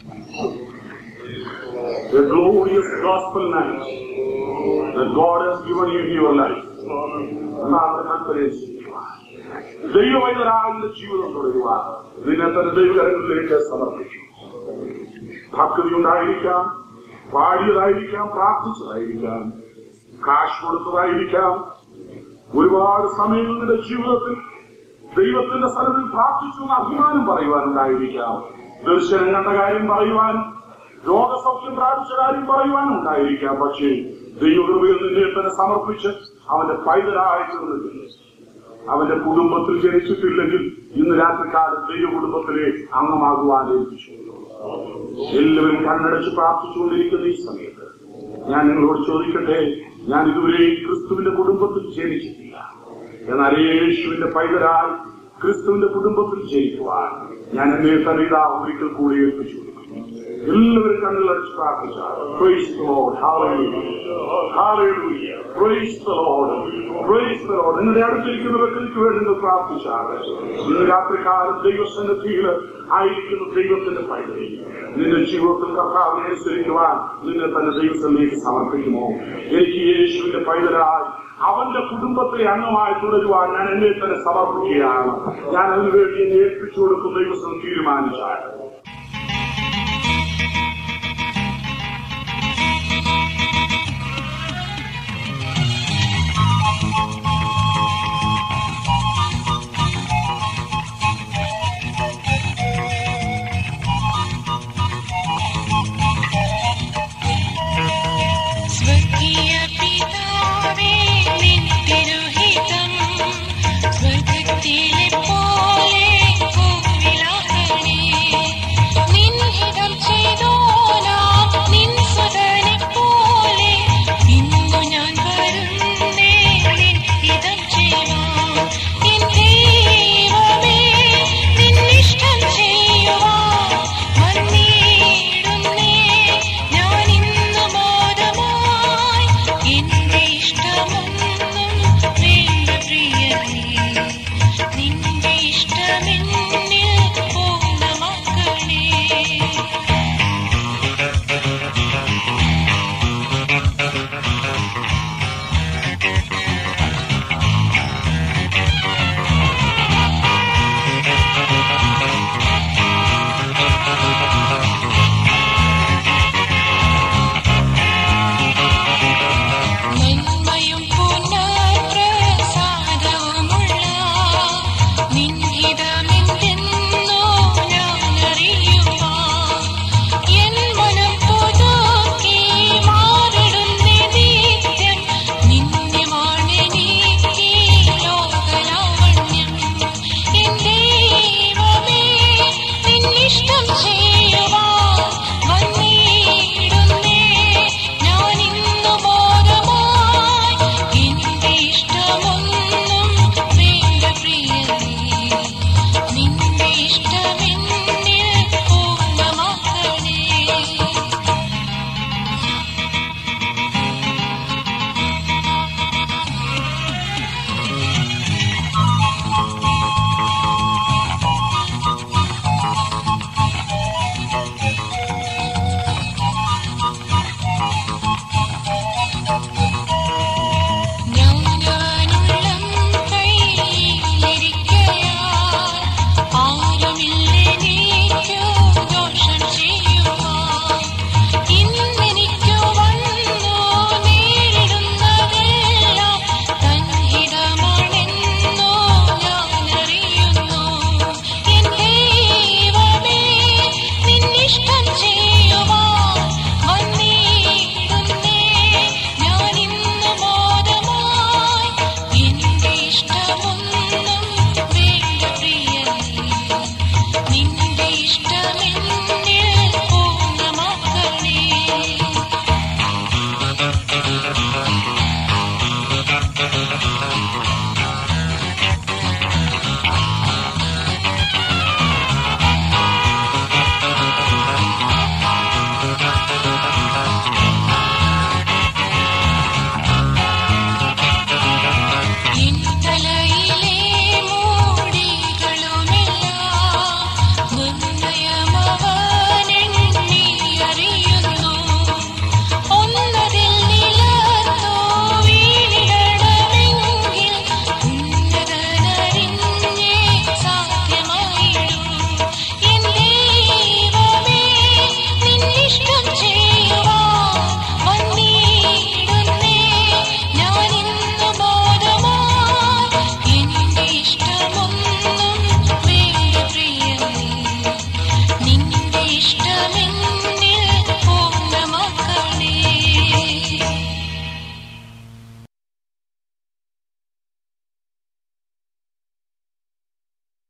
The glorious gospel night that God has given you in your life. നാളെ കൽപ്പനയനുസരിക്കുവാൻ. ദൈവവൈദ്യരാകുന്ന ജീവിതം തുടരുവാൻ നിന്നെ തന്നെ ദൈവകരങ്ങളിലേക്ക് സമർപ്പിച്ചു ഭക്തി ഉണ്ടായിരിക്കാം പാടിയതായിരിക്കാം പ്രാർത്ഥിച്ചതായിരിക്കാം കാശ് കൊടുത്തതായിരിക്കാം ഒരുപാട് സമയങ്ങൾ നിന്റെ ജീവിതത്തിൽ ദൈവത്തിന്റെ സ്ഥലത്തിൽ പ്രാർത്ഥിച്ചു എന്ന് അഭിമാനം പറയുവാനുണ്ടായിരിക്കാം ദർശനം കണ്ട കാര്യം പറയുവാനും രോഗസൗഖ്യം പ്രാപിച്ച കാര്യം പറയുവാനും ഉണ്ടായിരിക്കാം പക്ഷേ ദൈവകൃപയിൽ നിന്നെ തന്നെ സമർപ്പിച്ച് അവന്റെ പൈതലായി തീർന്നിട്ടില്ല അവന്റെ കുടുംബത്തിൽ ജനിച്ചിട്ടില്ലെങ്കിൽ ഇന്ന് രാത്രികാലം ദൈവ കുടുംബത്തിലെ അംഗമാകുവാൻ ഏൽപ്പിച്ചു എല്ലാവരും കണ്ണടച്ച് പ്രാർത്ഥിച്ചുകൊണ്ടിരിക്കുന്ന ഈ സമയത്ത് ഞാൻ നിങ്ങളോട് ചോദിക്കട്ടെ ഞാൻ ഇതുവരെ ക്രിസ്തുവിന്റെ കുടുംബത്തിൽ ജനിച്ചിട്ടില്ല എന്നാൽ യേശുവിന്റെ പൈതലായി ക്രിസ്തുവിന്റെ കുടുംബത്തിൽ ജനിക്കുവാൻ ഞാൻ എന്നെ തന്നെ ഇതാ ഒരിക്കൽ കൂടി ഏൽപ്പിച്ചു കൊടുക്കുന്നു. എല്ലാവരും കണ്ണുകളടച്ച് പ്രാർത്ഥിച്ചാൽ Praise the Lord. Hallelujah. Hallelujah. Praise the Lord. Praise the Lord. നിങ്ങളുടെ അടുത്തിരിക്കുന്ന വ്യക്തിക്ക് വേണ്ടി നിങ്ങൾ പ്രാർത്ഥിച്ചാൽ ഇന്ന് രാത്രികാലം ദൈവസന്നിധിയിൽ ആയിരിക്കുന്ന ദൈവത്തിന്റെ പൈതൽ നിന്റെ ജീവിതത്തിൽ കർത്താവിനെ അനുസരിക്കുവാൻ നിന്നെ തന്നെ ദൈവത്തിലേക്ക് സമർപ്പിക്കുമോ എനിക്ക് യേശുവിന്റെ പൈതലായി അവന്റെ കുടുംബത്തെ അംഗമായി തുടരുവാൻ ഞാൻ എന്നെ തന്നെ സമർപ്പിക്കുകയാണ് ഞാൻ അതിനുവേണ്ടി എന്നെ ഏൽപ്പിച്ചു കൊടുക്കും ദൈവം തീരുമാനിച്ചാൽ